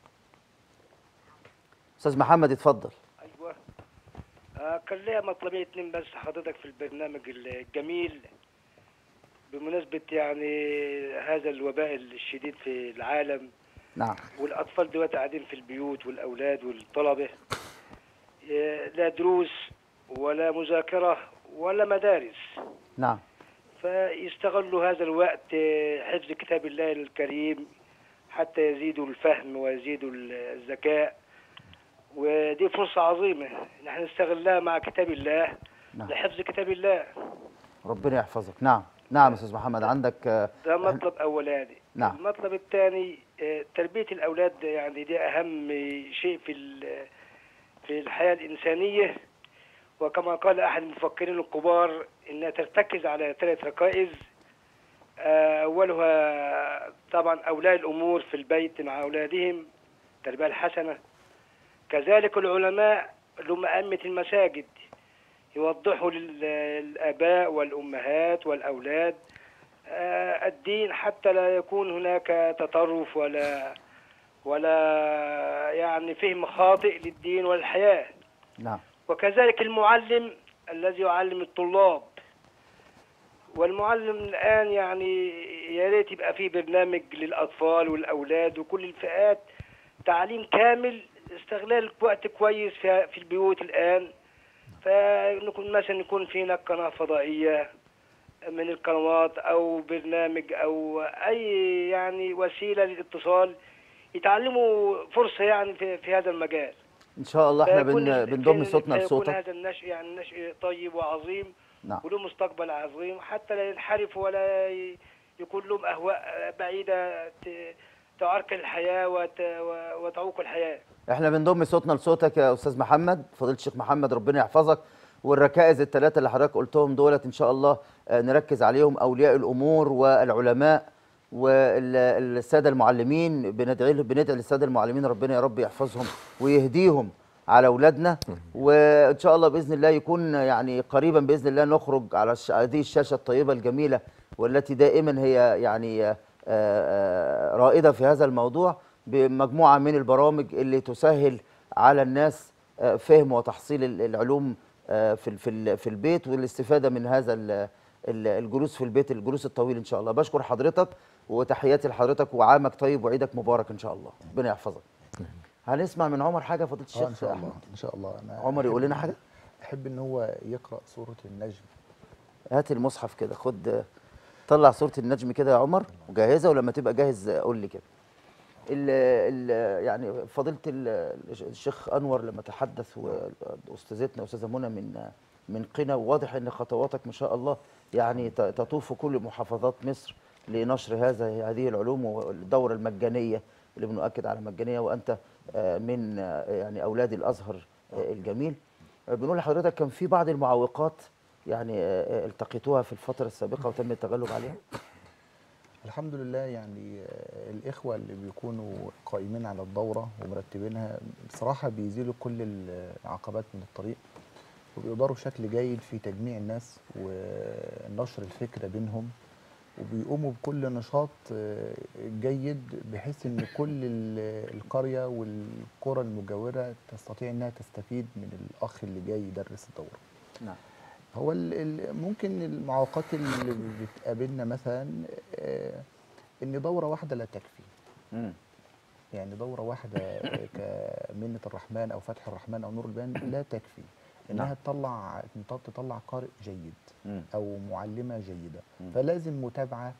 استاذ محمد اتفضل ايوه آه كان ليا مطلبين اتنين بس حضرتك في البرنامج الجميل بمناسبة يعني هذا الوباء الشديد في العالم نعم والأطفال دلوقتي قاعدين في البيوت والأولاد والطلبة آه، لا دروس ولا مذاكرة ولا مدارس نعم فيستغلوا هذا الوقت آه، حفظ كتاب الله الكريم حتى يزيدوا الفهم ويزيدوا الذكاء ودي فرصة عظيمة نحن نستغلها مع كتاب الله نعم. لحفظ كتاب الله ربنا يحفظك نعم نعم استاذ محمد عندك آه، ده مطلب اولاني نعم. المطلب الثاني آه، تربيه الاولاد يعني دي اهم شيء في ال- في الحياه الانسانيه وكما قال احد المفكرين الكبار انها ترتكز على ثلاث ركائز آه، اولها طبعا اولياء الامور في البيت مع اولادهم التربيه الحسنه كذلك العلماء اللي هم ائمه المساجد يوضحوا لل- للاباء والامهات والاولاد آه، الدين حتى لا يكون هناك تطرف ولا ولا يعني فهم خاطئ للدين والحياه نعم وكذلك المعلم الذي يعلم الطلاب والمعلم الآن يعني يا ريت يبقى فيه برنامج للأطفال والأولاد وكل الفئات تعليم كامل استغلال وقت كويس في في البيوت الآن فنكون مثلا يكون فينا قناة فضائية من القنوات أو برنامج أو أي يعني وسيلة للاتصال يتعلموا فرصة يعني في, في هذا المجال ان شاء الله احنا فيكون بن ال- بنضم فين- صوتنا فيكون لصوتك هذا النشء يعني نشء طيب وعظيم نعم وله مستقبل عظيم حتى لا ينحرف ولا ي- يكون لهم أهواء بعيدة ت- تعرقل الحياة وت- و- وتعوق الحياة احنا بنضم صوتنا لصوتك يا استاذ محمد فضيله الشيخ محمد ربنا يحفظك والركائز الثلاثه اللي حضرتك قلتهم دولت ان شاء الله آه، نركز عليهم اولياء الامور والعلماء والساده المعلمين بندعي له- بندعي للساده المعلمين ربنا يا رب يحفظهم ويهديهم على اولادنا وان شاء الله باذن الله يكون يعني قريبا باذن الله نخرج على الش- هذه الشاشه الطيبه الجميله والتي دائما هي يعني آه، آه، رائده في هذا الموضوع بمجموعه من البرامج اللي تسهل على الناس آه، فهم وتحصيل ال- العلوم آه، في ال- في ال- في البيت والاستفاده من هذا ال- ال- الجلوس في البيت الجلوس الطويل ان شاء الله بشكر حضرتك وتحياتي لحضرتك وعامك طيب وعيدك مبارك ان شاء الله ربنا يحفظك هنسمع من عمر حاجه فضيله اه الشيخ ان شاء الله أحمد؟ ان شاء الله انا عمر يقول أحب- لنا حاجه احب ان هو يقرا سوره النجم هات المصحف كده خد طلع صورة النجم كده يا عمر وجهزها ولما تبقى جاهز قول لي كده ال ال يعني فضيلة ال- الشيخ أنور لما تحدث وأستاذتنا أستاذة منى من من قنا وواضح أن خطواتك ما شاء الله يعني ت- تطوف كل محافظات مصر لنشر هذا هذه العلوم والدورة المجانية اللي بنؤكد على مجانية وأنت آه، من آه، يعني أولاد الأزهر آه، الجميل آه، بنقول لحضرتك كان في بعض المعوقات يعني آه، آه، التقيتوها في الفترة السابقة وتم التغلب عليها الحمد لله يعني آه، الإخوة اللي بيكونوا قائمين على الدورة ومرتبينها بصراحة بيزيلوا كل العقبات من الطريق وبيقدروا بشكل جيد في تجميع الناس ونشر الفكرة بينهم وبيقوموا بكل نشاط آه، جيد بحيث ان كل ال- القرية والقرى المجاورة تستطيع انها تستفيد من الاخ اللي جاي يدرس الدورة نعم هو ال- ال- ممكن المعوقات اللي بتقابلنا مثلا آه، ان دوره واحده لا تكفي مم. يعني دوره واحده آه، كمنه الرحمن او فتح الرحمن او نور البيان لا تكفي انها نعم. تطلع تطلع قارئ جيد مم. او معلمه جيده مم. فلازم متابعه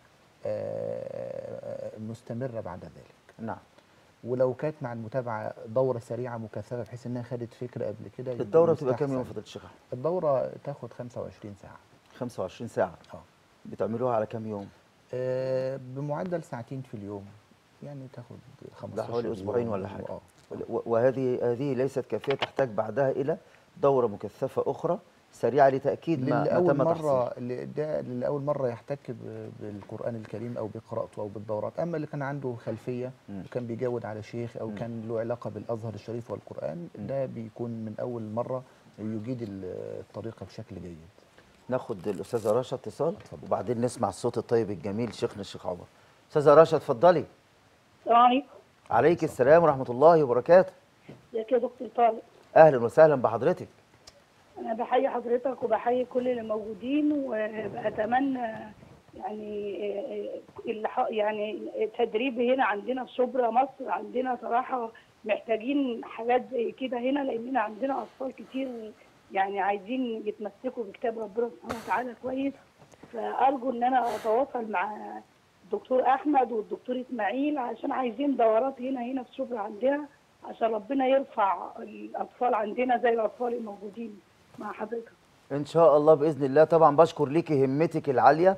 آه، مستمره بعد ذلك نعم ولو كانت مع المتابعه دوره سريعه مكثفه بحيث انها خدت فكره قبل كده يبقى الدورة بتبقى كام يوم يستحسن. فضيلة الشيخ أحمد؟ الدوره تاخد 25 ساعه 25 ساعة اه بتعملوها على كام يوم؟ آه، بمعدل ساعتين في اليوم يعني تاخد 15 ده حوالي أسبوعين يوم ولا حاجة. اه و- وهذه هذه ليست كافية تحتاج بعدها إلى دورة مكثفة أخرى سريعة لتأكيد ما, ما للي أول تم مرة تحصيله اللي ده اللي أول مرة يحتك ب- بالقرآن الكريم أو بقراءته أو بالدورات أما اللي كان عنده خلفية مم. وكان بيجود على شيخ أو مم. كان له علاقة بالأزهر الشريف والقرآن مم. ده بيكون من أول مرة يجيد ال- الطريقة بشكل جيد ناخد الأستاذة رشا اتصال اتفضل. وبعدين نسمع الصوت الطيب الجميل شيخنا الشيخ عمر أستاذة رشا اتفضلي السلام عليكم عليك السلام ورحمة الله وبركاته ازيك يا دكتور طارق أهلا وسهلا بحضرتك انا بحيي حضرتك وبحيي كل اللي موجودين وبتمنى يعني اللي ح- يعني التدريب هنا عندنا في شبرا مصر عندنا صراحه محتاجين حاجات زي كده هنا لاننا عندنا اطفال كتير يعني عايزين يتمسكوا بكتاب ربنا سبحانه وتعالى كويس فارجو ان انا اتواصل مع الدكتور احمد والدكتور اسماعيل عشان عايزين دورات هنا هنا في شبرا عندنا عشان ربنا يرفع الاطفال عندنا زي الاطفال الموجودين مع حضرتك إن شاء الله بإذن الله طبعا بشكر ليكي همتك العالية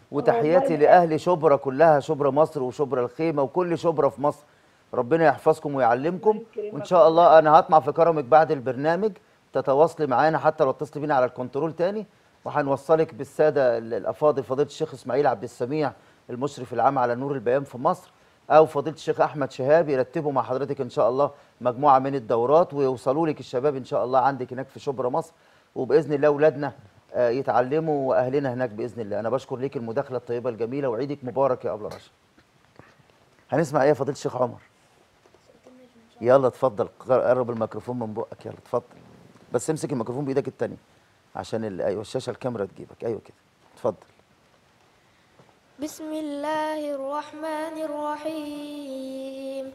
وتحياتي والله. لاهل شبرا كلها شبرا مصر وشبرا الخيمه وكل شبرا في مصر ربنا يحفظكم ويعلمكم وان شاء الله انا هطمع في كرمك بعد البرنامج تتواصلي معانا حتى لو اتصلي بينا على الكنترول تاني وهنوصلك بالساده ال- الافاضل فضيله الشيخ اسماعيل عبد السميع المشرف العام على نور البيان في مصر او فضيله الشيخ احمد شهاب يرتبوا مع حضرتك ان شاء الله مجموعه من الدورات ويوصلوا لك الشباب ان شاء الله عندك هناك في شبرا مصر وباذن الله اولادنا آه، يتعلموا واهلنا هناك باذن الله انا بشكر ليك المداخله الطيبه الجميله وعيدك مبارك يا ابله رشا هنسمع ايه يا فضيله الشيخ عمر يلا اتفضل قرب الميكروفون من بقك يلا اتفضل بس امسك الميكروفون بايدك التانية عشان ال- ايوه الشاشه الكاميرا تجيبك ايوه كده اتفضل بسم الله الرحمن الرحيم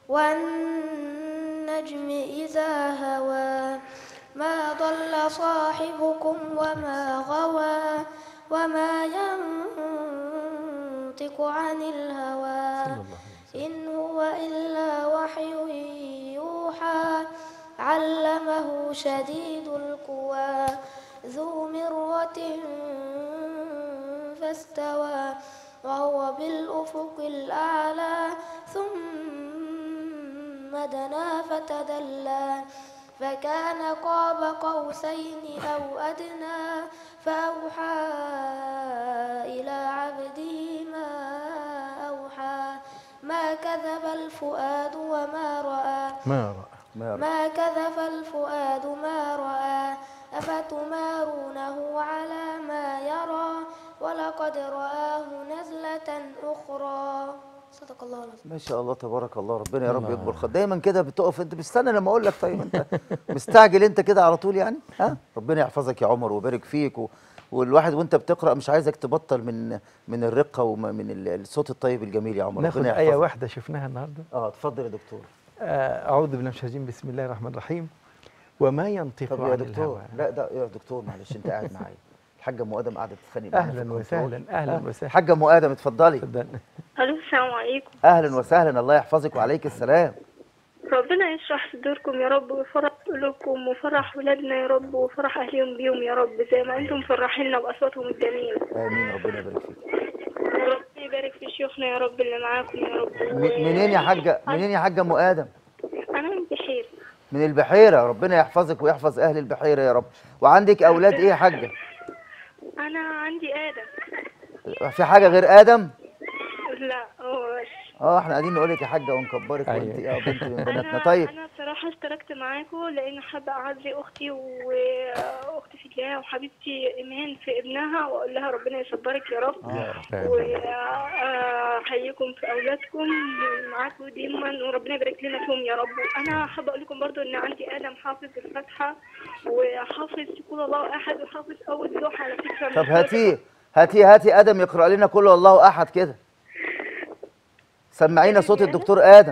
والنجم إذا هوى ما ضل صاحبكم وما غوى وما ينطق عن الهوى إن هو إلا وحي يوحى علمه شديد القوى ذو مرة فاستوى وهو بالأفق الأعلى ثم دنا فتدلى فكان قاب قوسين أو أدنى فأوحى إلى عبده ما أوحى ما كذب الفؤاد وما رأى ما رأى ما كذب الفؤاد ما رأى أفتمارونه على ما يرى ولقد رآه نزلة أخرى صدق الله العظيم ما شاء الله تبارك الله ربنا يا رب الله. يكبر خد دايما كده بتقف انت بتستنى لما اقول لك طيب انت مستعجل انت كده على طول يعني ها ربنا يحفظك يا عمر ويبارك فيك و... والواحد وانت بتقرا مش عايزك تبطل من من الرقه ومن ال- الصوت الطيب الجميل يا عمر ناخد ربنا آية يحفظك. واحدة شفناها النهاردة اه اتفضل يا دكتور آه، أعوذ بالله من الشيطان الرجيم بسم الله الرحمن الرحيم وما ينطق طب يا عن دكتور الهوى لا ده يا دكتور معلش انت قاعد معايا الحاجه ام ادم قاعده تتخانق معانا في أهلا الكنترول. وسهلا أهلا آه. وسهلا حاجه ام ادم اتفضلي الو السلام عليكم اهلا وسهلا الله يحفظك وعليك السلام ربنا يشرح صدوركم يا رب ويفرح قلوبكم وفرح ولادنا يا رب وفرح اهلهم بيهم يا رب زي ما انتم فرحينا باصواتهم الجميله امين ربنا يبارك فيك ربنا يبارك في شيوخنا يا رب اللي معاكم يا رب م- منين يا حاجه منين يا حاجه ام ادم انا من بحير من البحيره ربنا يحفظك ويحفظ اهل البحيره يا رب وعندك اولاد ايه يا حاجه انا عندي ادم في حاجه غير ادم لا هو بس اه احنا قاعدين نقول لك يا حاجه ونكبرك أيوة. وانت اه بنت من بناتنا انا طيب انا بصراحه اشتركت معاكم لان حابه اعزي اختي واختي في الله وحبيبتي ايمان في ابنها واقول لها ربنا يصبرك يا رب يا رب واحييكم في اولادكم معاكم دايما وربنا يبارك لنا فيهم يا رب وانا حابه اقول لكم برضو ان عندي ادم حافظ الفاتحه وحافظ قول الله احد وحافظ اول لوحه على فكره طب هاتيه هاتيه هاتي ادم يقرا لنا كل الله احد كده سمعينا صوت الدكتور ادم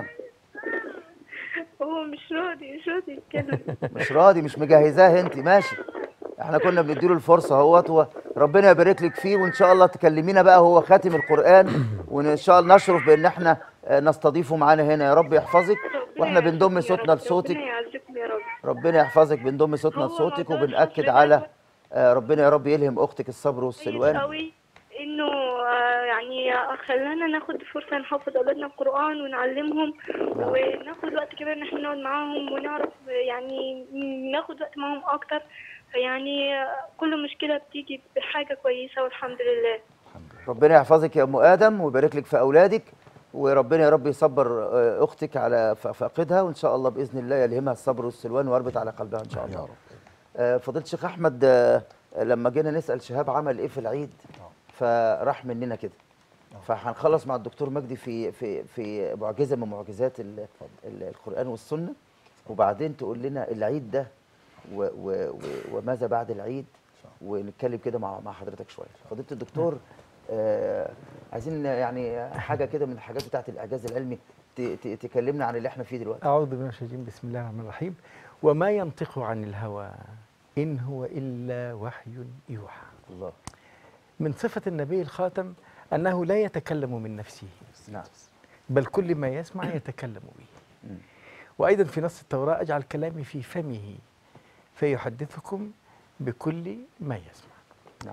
هو مش راضي مش راضي يتكلم مش راضي مش مجهزاه انت ماشي احنا كنا بنديله الفرصه اهوت وربنا يبارك لك فيه وان شاء الله تكلمينا بقى هو خاتم القران وان شاء الله نشرف بان احنا آه، نستضيفه معانا هنا يا رب يحفظك واحنا بنضم صوتنا لصوتك ربنا يعزكم يا رب ربنا يحفظك بنضم صوتنا هو لصوتك موضوع وبنأكد الحفظ على ده آه، ربنا يا رب يلهم اختك الصبر كويس والسلوان قوي انه آه، يعني خلانا ناخد فرصه نحفظ اولادنا القران ونعلمهم وناخد وقت كمان ان احنا نقعد معاهم ونعرف يعني ناخد وقت معاهم اكتر يعني آه، كل مشكله بتيجي بحاجه كويسه والحمد لله ربنا يحفظك يا ام ادم ويبارك لك في اولادك وربنا يا رب يصبر آه، اختك على ف- فاقدها وان شاء الله باذن الله يلهمها الصبر والسلوان ويربط على قلبها ان شاء الله آه، فضيله الشيخ احمد آه، لما جينا نسال شهاب عمل ايه في العيد فراح مننا كده فهنخلص مع الدكتور مجدي في في في معجزه من معجزات ال- ال- القران والسنه وبعدين تقول لنا العيد ده و و و وماذا بعد العيد ونتكلم كده مع مع حضرتك شويه فضيله الدكتور آه عايزين يعني حاجه كده من الحاجات بتاعه الاعجاز العلمي ت- ت- تكلمنا عن اللي احنا فيه دلوقتي أعوذ بالله من الشيطان الرجيم بسم الله الرحمن الرحيم وما ينطق عن الهوى إن هو إلا وحي يوحى الله من صفة النبي الخاتم أنه لا يتكلم من نفسه نعم بل كل ما يسمع يتكلم به مم. وأيضا في نص التوراة أجعل كلامي في فمه فيحدثكم بكل ما يسمع نعم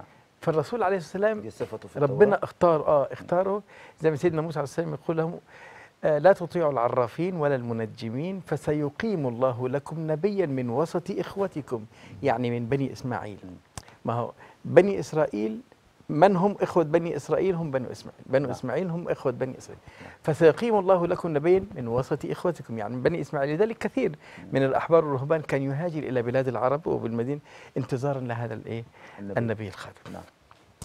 فالرسول عليه الصلاه والسلام دي صفته في ربنا التوراة. اختار اه اختاره زي ما سيدنا موسى عليه السلام يقول لهم آه لا تطيعوا العرافين ولا المنجمين فسيقيم الله لكم نبيا من وسط اخوتكم يعني من بني اسماعيل ما هو بني اسرائيل من هم اخوه بني اسرائيل هم بنو اسماعيل بنو اسماعيل هم اخوه بني اسرائيل فسيقيم الله لكم نبيا من وسط اخوتكم يعني من بني اسماعيل لذلك كثير من الاحبار والرهبان كان يهاجر الى بلاد العرب وبالمدينه انتظارا لهذا الايه النبي. النبي الخاتم نعم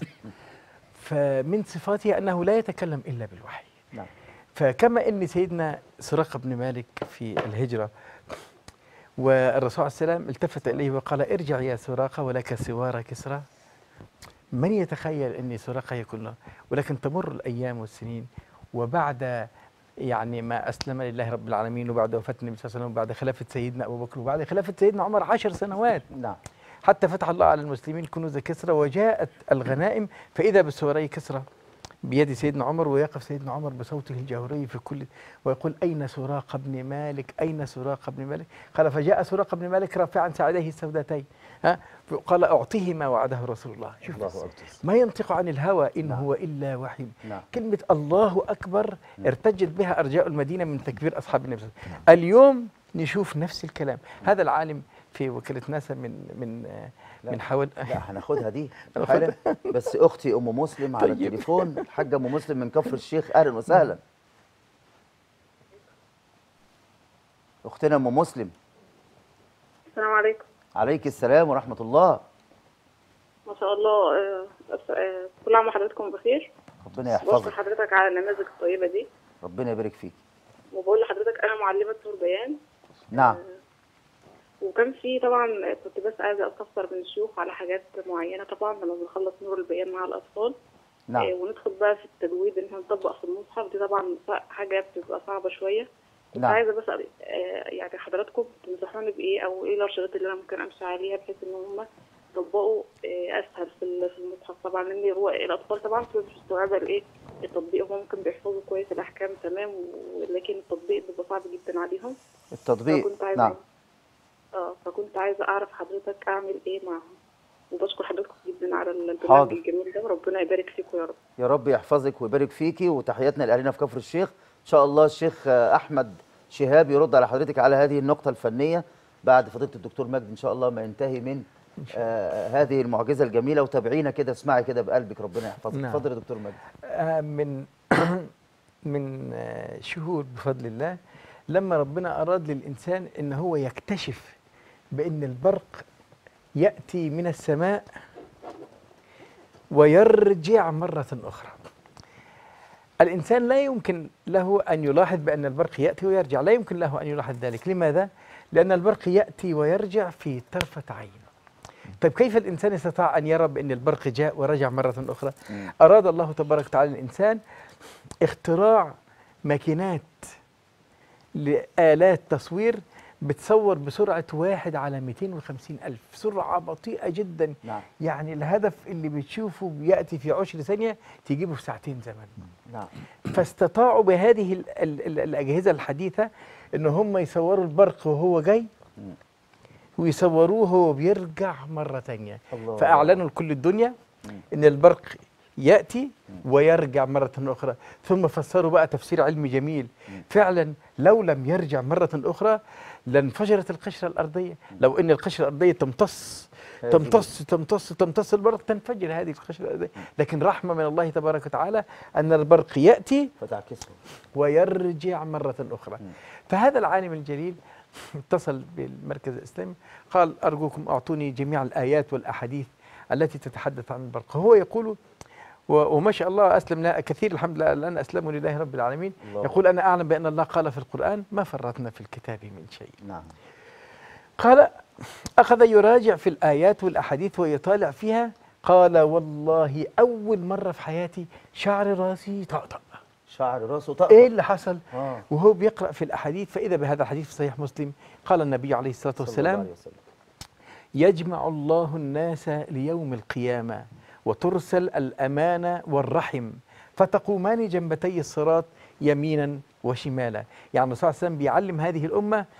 فمن صفاته انه لا يتكلم الا بالوحي نعم فكما ان سيدنا سراقه بن مالك في الهجره والرسول عليه السلام التفت اليه وقال ارجع يا سراقه ولك سوار كسرى من يتخيل ان سراقه يكون له ولكن تمر الايام والسنين وبعد يعني ما اسلم لله رب العالمين وبعد وفاه النبي صلى الله عليه وسلم وبعد خلافه سيدنا ابو بكر وبعد خلافه سيدنا عمر عشر سنوات نعم حتى فتح الله على المسلمين كنوز كسرى وجاءت الغنائم فإذا بسوري كسرى بيد سيدنا عمر ويقف سيدنا عمر بصوته الجهوري في كل ويقول أين سراقة بن مالك أين سراقة بن مالك قال فجاء سراقة بن مالك رافعا ساعديه السوداتين ها قال أعطيه ما وعده رسول الله شوف الله بس. أكبر ما ينطق عن الهوى إن نعم. هو إلا وحي نعم كلمة الله أكبر ارتجت بها أرجاء المدينة من تكبير أصحاب النبي صلى الله عليه وسلم اليوم نشوف نفس الكلام هذا العالم في وكالة ناسا من من آه، لا. من حوالي لا هناخدها دي هناخدها. حالا بس اختي ام مسلم على طيب. التليفون الحاجه ام مسلم من كفر الشيخ اهلا وسهلا اختنا ام مسلم السلام عليكم عليك السلام ورحمه الله ما شاء الله آه، أس- آه، كل عام وحضرتكم بخير ربنا بشكر يحفظك حضرتك على النماذج الطيبة دي ربنا يبارك فيك وبقول لحضرتك أنا معلمة نور بيان نعم وكان في طبعا كنت بس عايزة أستفسر من الشيوخ على حاجات معينة طبعا لما بنخلص نور البيان مع الأطفال نعم آه، وندخل بقى في التجويد إن احنا نطبق في المصحف دي طبعا صع- حاجة بتبقى صعبة شوية كنت نعم. عايزة بس أ- آه، يعني حضراتكم تنصحوني بإيه أو إيه الأرشادات اللي أنا ممكن أمشي عليها بحيث إن هم يطبقوا آه، أسهل في ال- في المصحف طبعا لأن هو الأطفال طبعا مش مستوعبة الإيه التطبيق هم ممكن بيحفظوا كويس الأحكام تمام ولكن التطبيق بيبقى صعب جدا عليهم التطبيق فكنت عايزة نعم اه فكنت عايزة أعرف حضرتك أعمل إيه معاهم وبشكر حضرتك جدا على البرنامج حاضر. الجميل ده وربنا يبارك فيكم يا رب يا رب يحفظك ويبارك فيكي وتحياتنا لاهالينا في كفر الشيخ ان شاء الله الشيخ آه، احمد شهاب يرد على حضرتك على هذه النقطه الفنيه بعد فضيله الدكتور مجدي ان شاء الله ما ينتهي من آه هذه المعجزه الجميله وتابعينا كده اسمعي كده بقلبك ربنا يحفظك نعم. اتفضل يا دكتور مجدي آه، من من آه، شهور بفضل الله لما ربنا أراد للإنسان إن هو يكتشف بأن البرق يأتي من السماء ويرجع مرة أخرى الإنسان لا يمكن له أن يلاحظ بأن البرق يأتي ويرجع لا يمكن له أن يلاحظ ذلك لماذا؟ لأن البرق يأتي ويرجع في طرفة عين طيب كيف الإنسان استطاع أن يرى بأن البرق جاء ورجع مرة أخرى أراد الله تبارك وتعالى الإنسان اختراع ماكينات لآلات تصوير بتصور بسرعة واحد على 250 ألف سرعة بطيئة جدا نعم يعني الهدف اللي بتشوفه بيأتي في عشر ثانية تجيبه في ساعتين زمن نعم فاستطاعوا بهذه ال ال ال الأجهزة الحديثة إن هم يصوروا البرق وهو جاي ويصوروه وهو بيرجع مرة تانية الله. فأعلنوا لكل الدنيا إن البرق يأتي ويرجع مرة أخرى ثم فسروا بقى تفسير علمي جميل فعلا لو لم يرجع مرة أخرى لانفجرت القشرة الأرضية لو أن القشرة الأرضية تمتص هذه- تمتص تمتص تمتص البرق تنفجر هذه القشرة الأرضية لكن رحمة من الله تبارك وتعالى أن البرق يأتي فتعكسه ويرجع مرة أخرى فهذا العالم الجليل اتصل بالمركز الإسلامي قال أرجوكم أعطوني جميع الآيات والأحاديث التي تتحدث عن البرق هو يقول و- وما شاء الله أسلم لا كثير الحمد لله الآن أسلموا لله رب العالمين الله. يقول أنا أعلم بأن الله قال في القرآن ما فرطنا في الكتاب من شيء نعم قال أخذ يراجع في الآيات والأحاديث ويطالع فيها قال والله أول مرة في حياتي شعر راسي طقطق شعر راسه طقطق إيه اللي حصل آه. وهو بيقرأ في الأحاديث فإذا بهذا الحديث في صحيح مسلم قال النبي عليه الصلاة صلى الله والسلام عليه وسلم. يجمع الله الناس ليوم القيامة وترسل الأمانة والرحم فتقومان جنبتي الصراط يمينا وشمالا يعني الرسول صلى الله عليه وسلم بيعلم هذه الأمة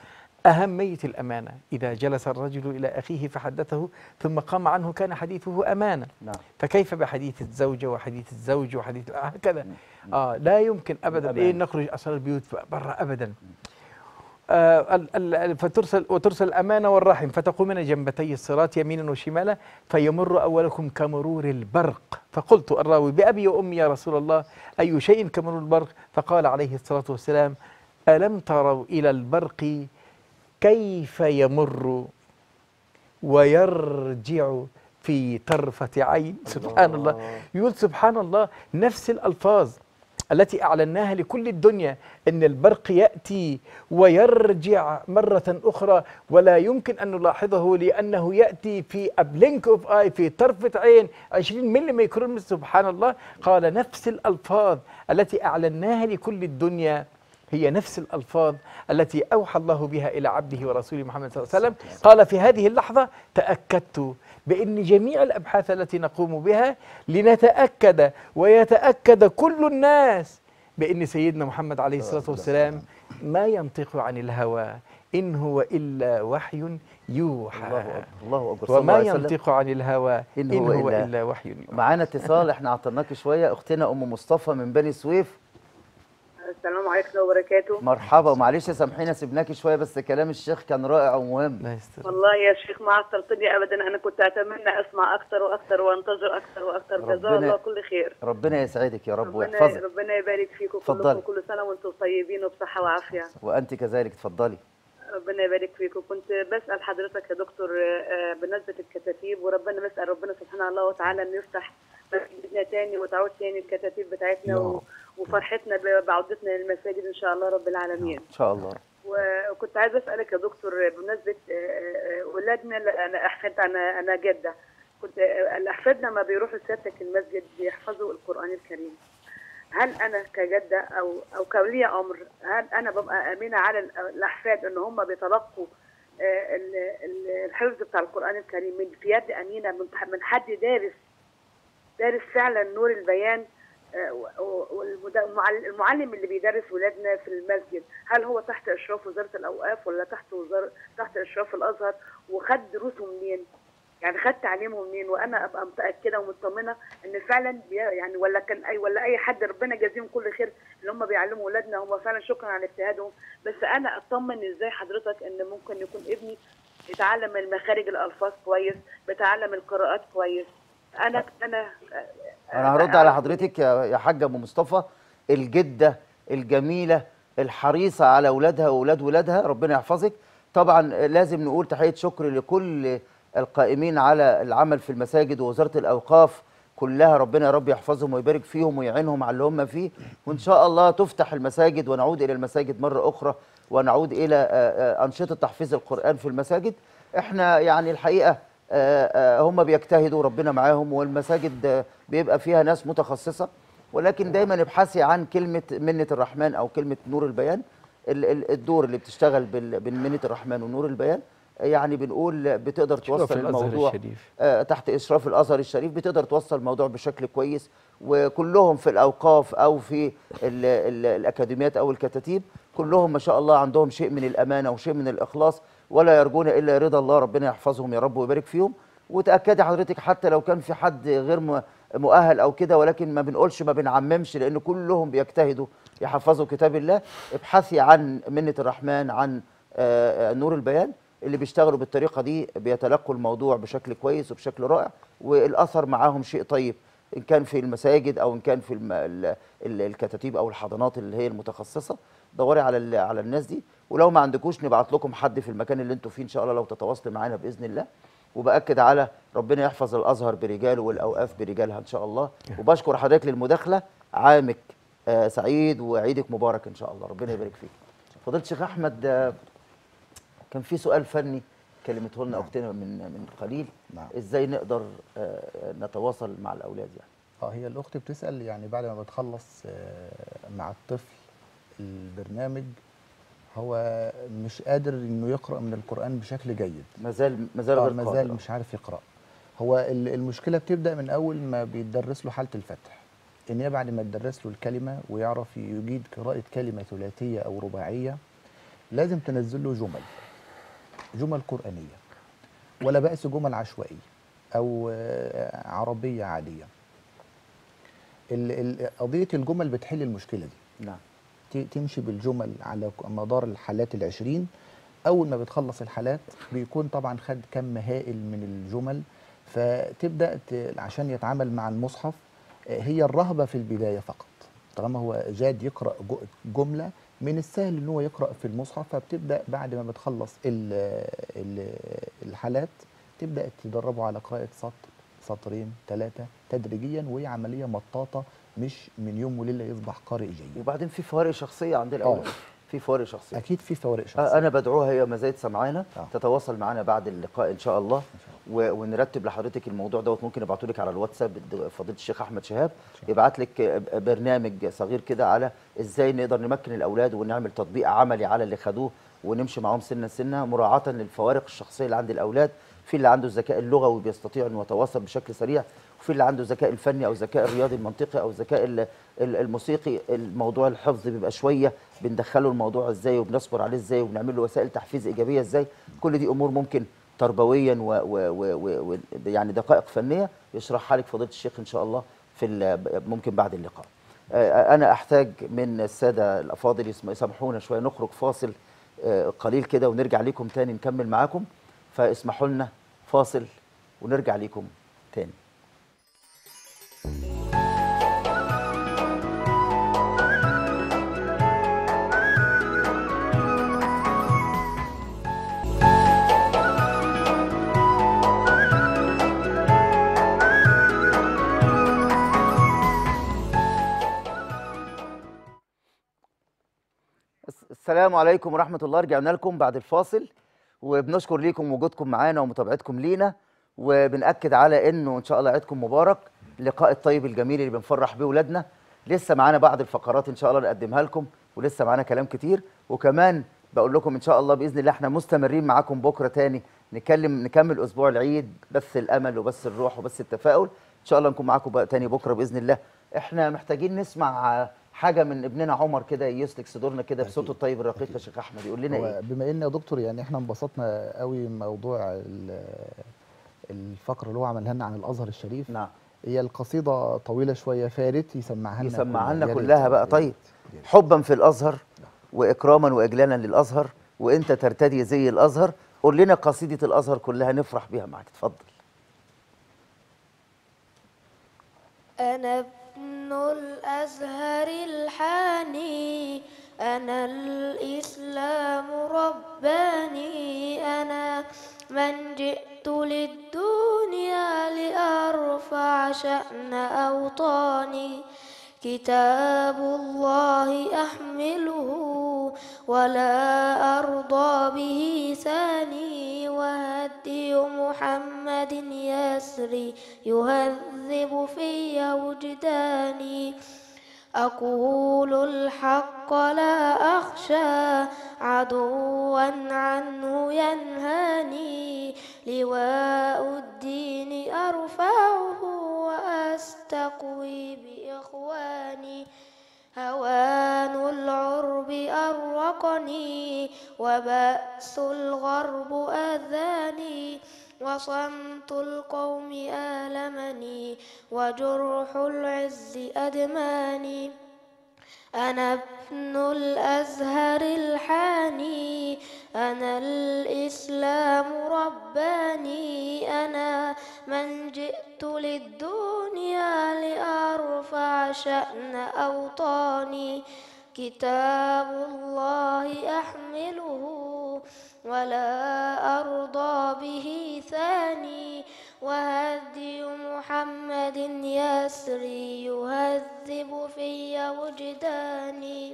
أهمية الأمانة إذا جلس الرجل إلى أخيه فحدثه ثم قام عنه كان حديثه أمانة نعم فكيف بحديث الزوجة وحديث الزوج وحديث هكذا آه لا يمكن أبدا إيه نخرج أسرار البيوت برا أبدا آه ال- ال- ال- فترسل وترسل الأمانة والرحم فتقومن جنبتي الصراط يمينا وشمالا فيمر أولكم كمرور البرق فقلت الراوي بأبي وأمي يا رسول الله أي شيء كمرور البرق فقال عليه الصلاة والسلام ألم تروا إلى البرق كيف يمر ويرجع في طرفة عين سبحان الله يقول سبحان الله نفس الألفاظ التي أعلناها لكل الدنيا أن البرق يأتي ويرجع مرة أخرى ولا يمكن أن نلاحظه لأنه يأتي في أبلينك أوف آي في طرفة عين 20 ملي يكرم سبحان الله قال نفس الألفاظ التي أعلناها لكل الدنيا هي نفس الألفاظ التي أوحى الله بها إلى عبده ورسوله محمد صلى الله عليه وسلم قال في هذه اللحظة تأكدت بأن جميع الأبحاث التي نقوم بها لنتأكد ويتأكد كل الناس بأن سيدنا محمد عليه الصلاة والسلام ما ينطق عن الهوى إن هو إلا وحي يوحى الله أكبر الله أكبر صلى الله وما عليه وسلم. ينطق عن الهوى إن, إن هو هو إلا- إلا وحي يوحى معانا اتصال احنا عطلناك شويه اختنا ام مصطفى من بني سويف السلام عليكم وبركاته مرحبا ومعلش سامحينا سيبناكي شويه بس كلام الشيخ كان رائع ومهم والله يا شيخ ما عطلتني ابدا انا كنت اتمنى اسمع اكثر واكثر وانتظر اكثر واكثر جزاه ربنا- الله كل خير ربنا يسعدك يا رب ربنا ويحفظك ربنا يبارك فيكم اتفضلي. كلكم كل سنه وانتم طيبين وبصحه وعافيه وانت كذلك اتفضلي ربنا يبارك فيكم كنت بسال حضرتك يا دكتور آه، آه، بالنسبه للكتاتيب وربنا بسال ربنا سبحانه الله وتعالى انه يفتح مسجدنا تاني وتعود تاني الكتاتيب بتاعتنا و- وفرحتنا ب- بعودتنا للمساجد ان شاء الله رب العالمين ان شاء الله وكنت عايزه اسالك يا دكتور بمناسبه آه، آه، ولادنا اللي انا احفاد انا انا جده كنت آه، الاحفاد لما بيروحوا سيادتك المسجد بيحفظوا القران الكريم هل انا كجده او او كولي امر هل انا ببقى امينه على ال- الاحفاد ان هم بيتلقوا آه، ال- ال- الحفظ بتاع القران الكريم من في يد امينه من من حد دارس دارس فعلا نور البيان والمعلم اللي بيدرس ولادنا في المسجد هل هو تحت اشراف وزاره الاوقاف ولا تحت وزاره تحت اشراف الازهر وخد دروسه منين؟ يعني خد تعليمه منين وانا ابقى متاكده ومطمنه ان فعلا بي يعني ولا كان اي ولا اي حد ربنا يجازيهم كل خير اللي هم بيعلموا ولادنا هم فعلا شكرا على اجتهادهم بس انا اطمن ازاي حضرتك ان ممكن يكون ابني يتعلم المخارج الالفاظ كويس بيتعلم القراءات كويس انا انا انا هرد على حضرتك يا يا حاجه ابو مصطفى الجده الجميله الحريصه على اولادها واولاد ولادها ربنا يحفظك طبعا لازم نقول تحيه شكر لكل القائمين على العمل في المساجد ووزاره الاوقاف كلها ربنا يا رب يحفظهم ويبارك فيهم ويعينهم على اللي هم فيه وان شاء الله تفتح المساجد ونعود الى المساجد مره اخرى ونعود الى آه، آه، انشطه تحفيظ القران في المساجد احنا يعني الحقيقه آه، آه، هم بيجتهدوا ربنا معاهم والمساجد آه، بيبقى فيها ناس متخصصه ولكن دايما ابحثي عن كلمه منه الرحمن او كلمه نور البيان ال- ال- الدور اللي بتشتغل بال- بين منه الرحمن ونور البيان يعني بنقول بتقدر إشراف توصل الأزهر الموضوع الشريف. آه، تحت اشراف الازهر الشريف بتقدر توصل الموضوع بشكل كويس وكلهم في الاوقاف او في ال ال الاكاديميات او الكتاتيب كلهم ما شاء الله عندهم شيء من الامانه وشيء من الاخلاص ولا يرجون الا رضا الله ربنا يحفظهم يا رب ويبارك فيهم وتاكدي حضرتك حتى لو كان في حد غير م- مؤهل او كده ولكن ما بنقولش ما بنعممش لان كلهم بيجتهدوا يحفظوا كتاب الله ابحثي عن منه الرحمن عن آه، آه، نور البيان اللي بيشتغلوا بالطريقه دي بيتلقوا الموضوع بشكل كويس وبشكل رائع والاثر معاهم شيء طيب ان كان في المساجد او ان كان في الم... ال... ال... الكتاتيب او الحضانات اللي هي المتخصصه دوري على ال... على الناس دي ولو ما عندكوش نبعت لكم حد في المكان اللي انتوا فيه ان شاء الله لو تتواصلوا معانا باذن الله وباكد على ربنا يحفظ الازهر برجاله والاوقاف برجالها ان شاء الله وبشكر حضرتك للمداخله عامك آه سعيد وعيدك مبارك ان شاء الله ربنا يبارك فيك فضيله الشيخ احمد آه كان في سؤال فني كلمته لنا اختنا من من قليل نعم. ازاي نقدر آه، نتواصل مع الاولاد يعني اه هي الاخت بتسال يعني بعد ما بتخلص آه، مع الطفل البرنامج هو مش قادر انه يقرا من القران بشكل جيد مازال مازال آه غير ما قادر. زال مش عارف يقرا هو ال- المشكله بتبدا من اول ما بيتدرس له حاله الفتح ان هي بعد ما تدرس له الكلمه ويعرف يجيد قراءه كلمه ثلاثيه او رباعيه لازم تنزل له جمل جمل قرآنية ولا بأس جمل عشوائية أو آه، عربية عادية ال- ال- قضية الجمل بتحل المشكلة دي نعم ت- تمشي بالجمل على ك- مدار الحالات العشرين أول ما بتخلص الحالات بيكون طبعا خد كم هائل من الجمل فتبدأ ت- عشان يتعامل مع المصحف آه، هي الرهبة في البداية فقط طالما هو جاد يقرأ جو- جملة من السهل ان هو يقرأ في المصحف فبتبدأ بعد ما بتخلص ال- ال- الحالات تبدأ تدربه على قراءة سطر سطرين ثلاثة تدريجيا وهي عملية مطاطة مش من يوم وليلة يصبح قارئ جيد وبعدين في فوارق شخصيه عند الاولاد في فوارق شخصيه اكيد في فوارق آه، شخصيه انا بدعوها هي ما زالت سمعانا تتواصل معنا بعد اللقاء ان شاء الله و- ونرتب لحضرتك الموضوع دوت ممكن ابعته لك على الواتساب الد- فضيله الشيخ احمد شهاب يبعت لك آه، برنامج صغير كده على ازاي نقدر نمكن الاولاد ونعمل تطبيق عملي على اللي خدوه ونمشي معاهم سنه سنه مراعاه للفوارق الشخصيه اللي عند الاولاد في اللي عنده الذكاء اللغوي بيستطيع انه يتواصل بشكل سريع وفي اللي عنده الذكاء الفني او الذكاء الرياضي المنطقي او الذكاء ال- ال- الموسيقي الموضوع الحفظ بيبقى شويه بندخله الموضوع ازاي وبنصبر عليه ازاي وبنعمل له وسائل تحفيز ايجابيه ازاي كل دي امور ممكن تربويا و, و, و, و, و يعني دقائق فنيه يشرحها لك فضيله الشيخ ان شاء الله في ال- ممكن بعد اللقاء آه، انا احتاج من الساده الافاضل يسم- يسامحونا شويه نخرج فاصل آه، قليل كده ونرجع لكم تاني نكمل معاكم فاسمحوا لنا فاصل ونرجع لكم تاني الس- السلام عليكم ورحمة الله رجعنا لكم بعد الفاصل وبنشكر ليكم وجودكم معانا ومتابعتكم لينا وبنأكد على انه ان شاء الله عيدكم مبارك اللقاء الطيب الجميل اللي بنفرح بيه ولادنا لسه معانا بعض الفقرات ان شاء الله نقدمها لكم ولسه معانا كلام كتير وكمان بقول لكم ان شاء الله باذن الله احنا مستمرين معاكم بكره تاني نكلم نكمل اسبوع العيد بث الامل وبث الروح وبث التفاؤل ان شاء الله نكون معاكم بقى تاني بكره باذن الله احنا محتاجين نسمع آه، حاجه من ابننا عمر كده يسلك صدورنا كده بصوته الطيب الرقيق يا شيخ احمد يقول لنا هو ايه بما ان يا دكتور يعني احنا انبسطنا قوي موضوع ال- الفقره اللي هو عملها لنا عن الازهر الشريف نعم هي القصيده طويله شويه فارت يسمعها لنا يسمعها لنا يا ريت. كلها بقى طيب حبا في الازهر واكراما واجلالا للازهر وانت ترتدي زي الازهر قول لنا قصيده الازهر كلها نفرح بيها معاك اتفضل أنا ابن الأزهر الحاني أنا الإسلام رباني أنا من جئت للدنيا لأرفع شأن أوطاني كتاب الله أحمله ولا أرضى به ثاني وهدي محمد يسري يهذب في وجداني أقول الحق لا أخشى عدوا عنه ينهاني لواء الدين أرفعه وأستقوي بإخواني هوان العرب أرقني وبأس الغرب أذاني وصمت القوم آلمني وجرح العز أدماني أنا ابن الأزهر الحاني أنا الإسلام رباني أنا من جئت للدنيا لأرفع شأن أوطاني كتاب الله أحمله ولا أرضى به ثاني وهدي محمد يسري يهذب في وجداني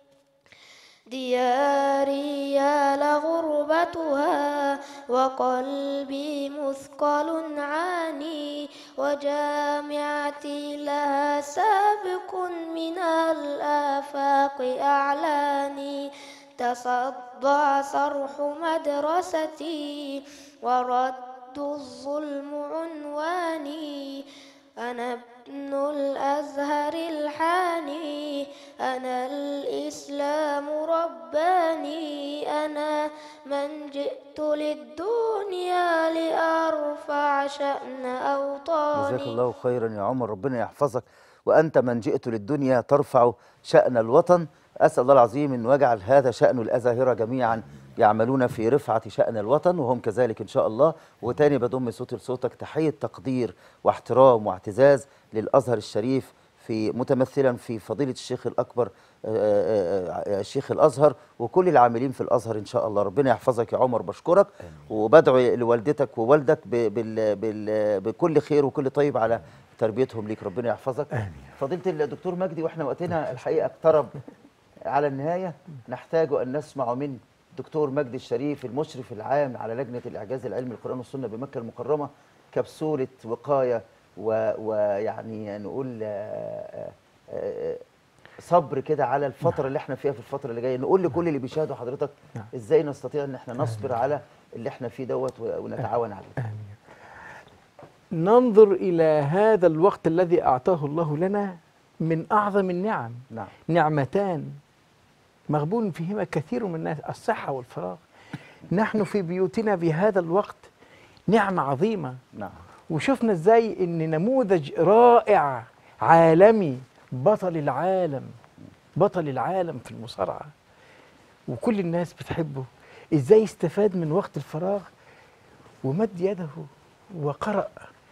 دياري يا لغربتها وقلبي مثقل عاني وجامعتي لها سابق من الآفاق أعلاني تصدع صرح مدرستي ورد الظلم عنواني أنا ابن الأزهر الحاني أنا الإسلام رباني أنا من جئت جئت للدنيا لأرفع شأن أوطاني جزاك الله خيرا يا عمر ربنا يحفظك وأنت من جئت للدنيا ترفع شأن الوطن أسأل الله العظيم أن يجعل هذا شأن الأزاهرة جميعا يعملون في رفعة شأن الوطن وهم كذلك إن شاء الله وتاني بضم صوتي لصوتك تحية تقدير واحترام واعتزاز للأزهر الشريف في متمثلا في فضيلة الشيخ الأكبر آه، آه، آه، الشيخ الأزهر وكل العاملين في الأزهر إن شاء الله ربنا يحفظك يا عمر بشكرك وبدعو لوالدتك ووالدك ب- بال بال بكل خير وكل طيب على تربيتهم ليك ربنا يحفظك فضيلة الدكتور مجدي واحنا وقتنا الحقيقة اقترب على النهاية نحتاج أن نسمع من دكتور مجدي الشريف المشرف العام على لجنة الإعجاز العلمي القرآن والسنة بمكة المكرمة كبسولة وقاية و- ويعني نقول آه، آه، آه، صبر كده على الفترة اللي احنا فيها في الفترة اللي جاية نقول لكل اللي بيشاهدوا حضرتك ازاي نستطيع ان احنا نصبر على اللي احنا فيه دوت و- ونتعاون عليه ننظر إلى هذا الوقت الذي أعطاه الله لنا من أعظم النعم نعم نعمتان مغبون فيهما كثير من الناس الصحة والفراغ نحن في بيوتنا في هذا الوقت نعمة عظيمة نعم وشفنا ازاي ان نموذج رائع عالمي بطل العالم بطل العالم في المصارعة وكل الناس بتحبه ازاي استفاد من وقت الفراغ ومد يده وقرأ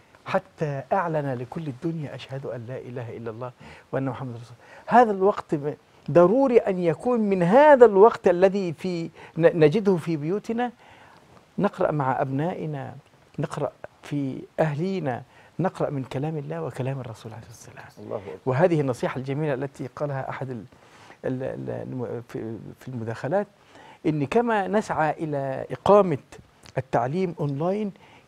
حتى أعلن لكل الدنيا أشهد أن لا إله إلا الله وأن محمد رسول الله هذا الوقت ب- ضروري أن يكون من هذا الوقت الذي في ن- نجده في بيوتنا نقرأ مع أبنائنا نقرأ في أهلينا نقرأ من كلام الله وكلام الرسول عليه الصلاة والسلام الله أكبر وهذه النصيحة الجميلة التي قالها أحد ال ال ال الم- في في المداخلات إن كما نسعى إلى إقامة التعليم أونلاين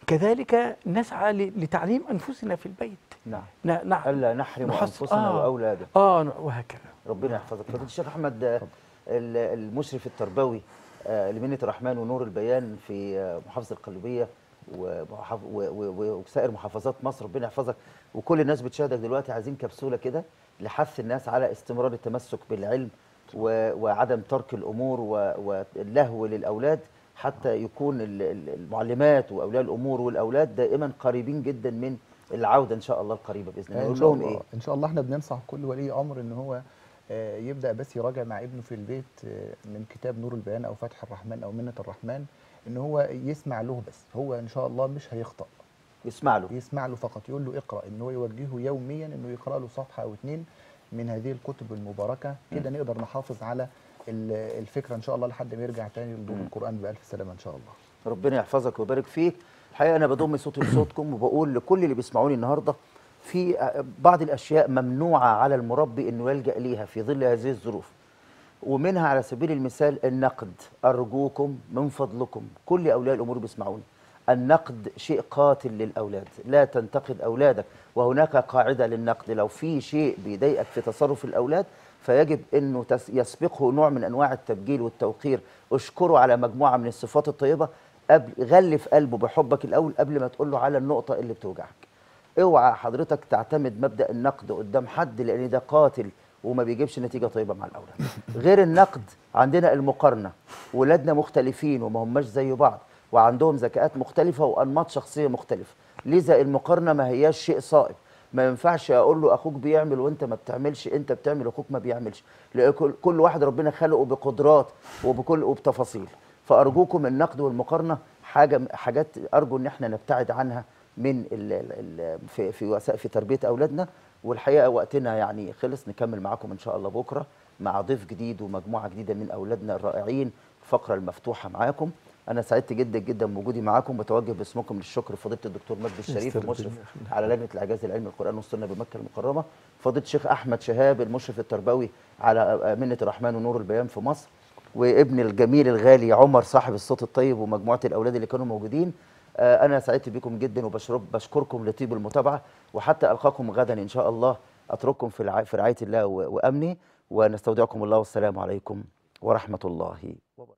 كذلك نسعى ل- لتعليم أنفسنا في البيت نعم ن- نع- ألا نحرم نحص- أنفسنا آه. وأولادنا آه وهكذا ربنا يحفظك فضيلة الشيخ أحمد آه، ال- المشرف التربوي آه، لمنة الرحمن ونور البيان في آه، محافظة القليوبية ومحاف- و- و- وسائر محافظات مصر ربنا يحفظك وكل الناس بتشاهدك دلوقتي عايزين كبسولة كده لحث الناس على استمرار التمسك بالعلم و- وعدم ترك الأمور و- واللهو للأولاد حتى يكون ال- ال- المعلمات وأولياء الأمور والأولاد دائما قريبين جدا من العودة إن شاء الله القريبة بإذن الله ان نقول شاء لهم الله إيه؟ ان شاء الله احنا بننصح كل ولي امر ان هو آه، يبدا بس يراجع مع ابنه في البيت آه، من كتاب نور البيان او فتح الرحمن او منه الرحمن ان هو يسمع له بس هو ان شاء الله مش هيخطا يسمع له يسمع له فقط يقول له اقرا ان هو يوجهه يوميا انه يقرا له صفحه او اتنين من هذه الكتب المباركه كده نقدر نحافظ على ال- الفكره ان شاء الله لحد ما يرجع تاني لدور القران بالف سلامه ان شاء الله ربنا يحفظك ويبارك فيك الحقيقه انا بضم صوتي لصوتكم وبقول لكل اللي بيسمعوني النهارده في بعض الاشياء ممنوعه على المربي انه يلجا ليها في ظل هذه الظروف ومنها على سبيل المثال النقد ارجوكم من فضلكم كل اولياء الامور بيسمعوني النقد شيء قاتل للاولاد لا تنتقد اولادك وهناك قاعده للنقد لو في شيء بيضايقك في تصرف الاولاد فيجب انه تس- يسبقه نوع من انواع التبجيل والتوقير اشكره على مجموعه من الصفات الطيبه قبل غلف قلبه بحبك الاول قبل ما تقول له على النقطه اللي بتوجعك اوعى حضرتك تعتمد مبدا النقد قدام حد لان ده قاتل وما بيجيبش نتيجه طيبه مع الاولاد غير النقد عندنا المقارنه ولادنا مختلفين وما هماش زي بعض وعندهم ذكاءات مختلفه وانماط شخصيه مختلفه لذا المقارنه ما هياش شيء صائب ما ينفعش اقول له اخوك بيعمل وانت ما بتعملش انت بتعمل واخوك ما بيعملش لان كل- كل واحد ربنا خلقه بقدرات وبكل وبتفاصيل فارجوكم النقد والمقارنه حاجه حاجات ارجو ان احنا نبتعد عنها من ال ال ال في في وسائل في تربيه اولادنا والحقيقه وقتنا يعني خلص نكمل معاكم ان شاء الله بكره مع ضيف جديد ومجموعه جديده من اولادنا الرائعين الفقره المفتوحه معاكم انا سعدت جدا جدا بوجودي معاكم بتوجه باسمكم للشكر لفضيله الدكتور مجدي الشريف يستر المشرف الدنيا. على لجنه الاعجاز العلمي القران والسنه بمكه المكرمه فضيله الشيخ احمد شهاب المشرف التربوي على منه الرحمن ونور البيان في مصر وابن الجميل الغالي عمر صاحب الصوت الطيب ومجموعه الاولاد اللي كانوا موجودين آه، انا سعدت بكم جدا وبشكركم لطيب المتابعه وحتى القاكم غدا ان شاء الله اترككم في الع- في رعايه الله و- وامنه ونستودعكم الله والسلام عليكم ورحمه الله وبركاته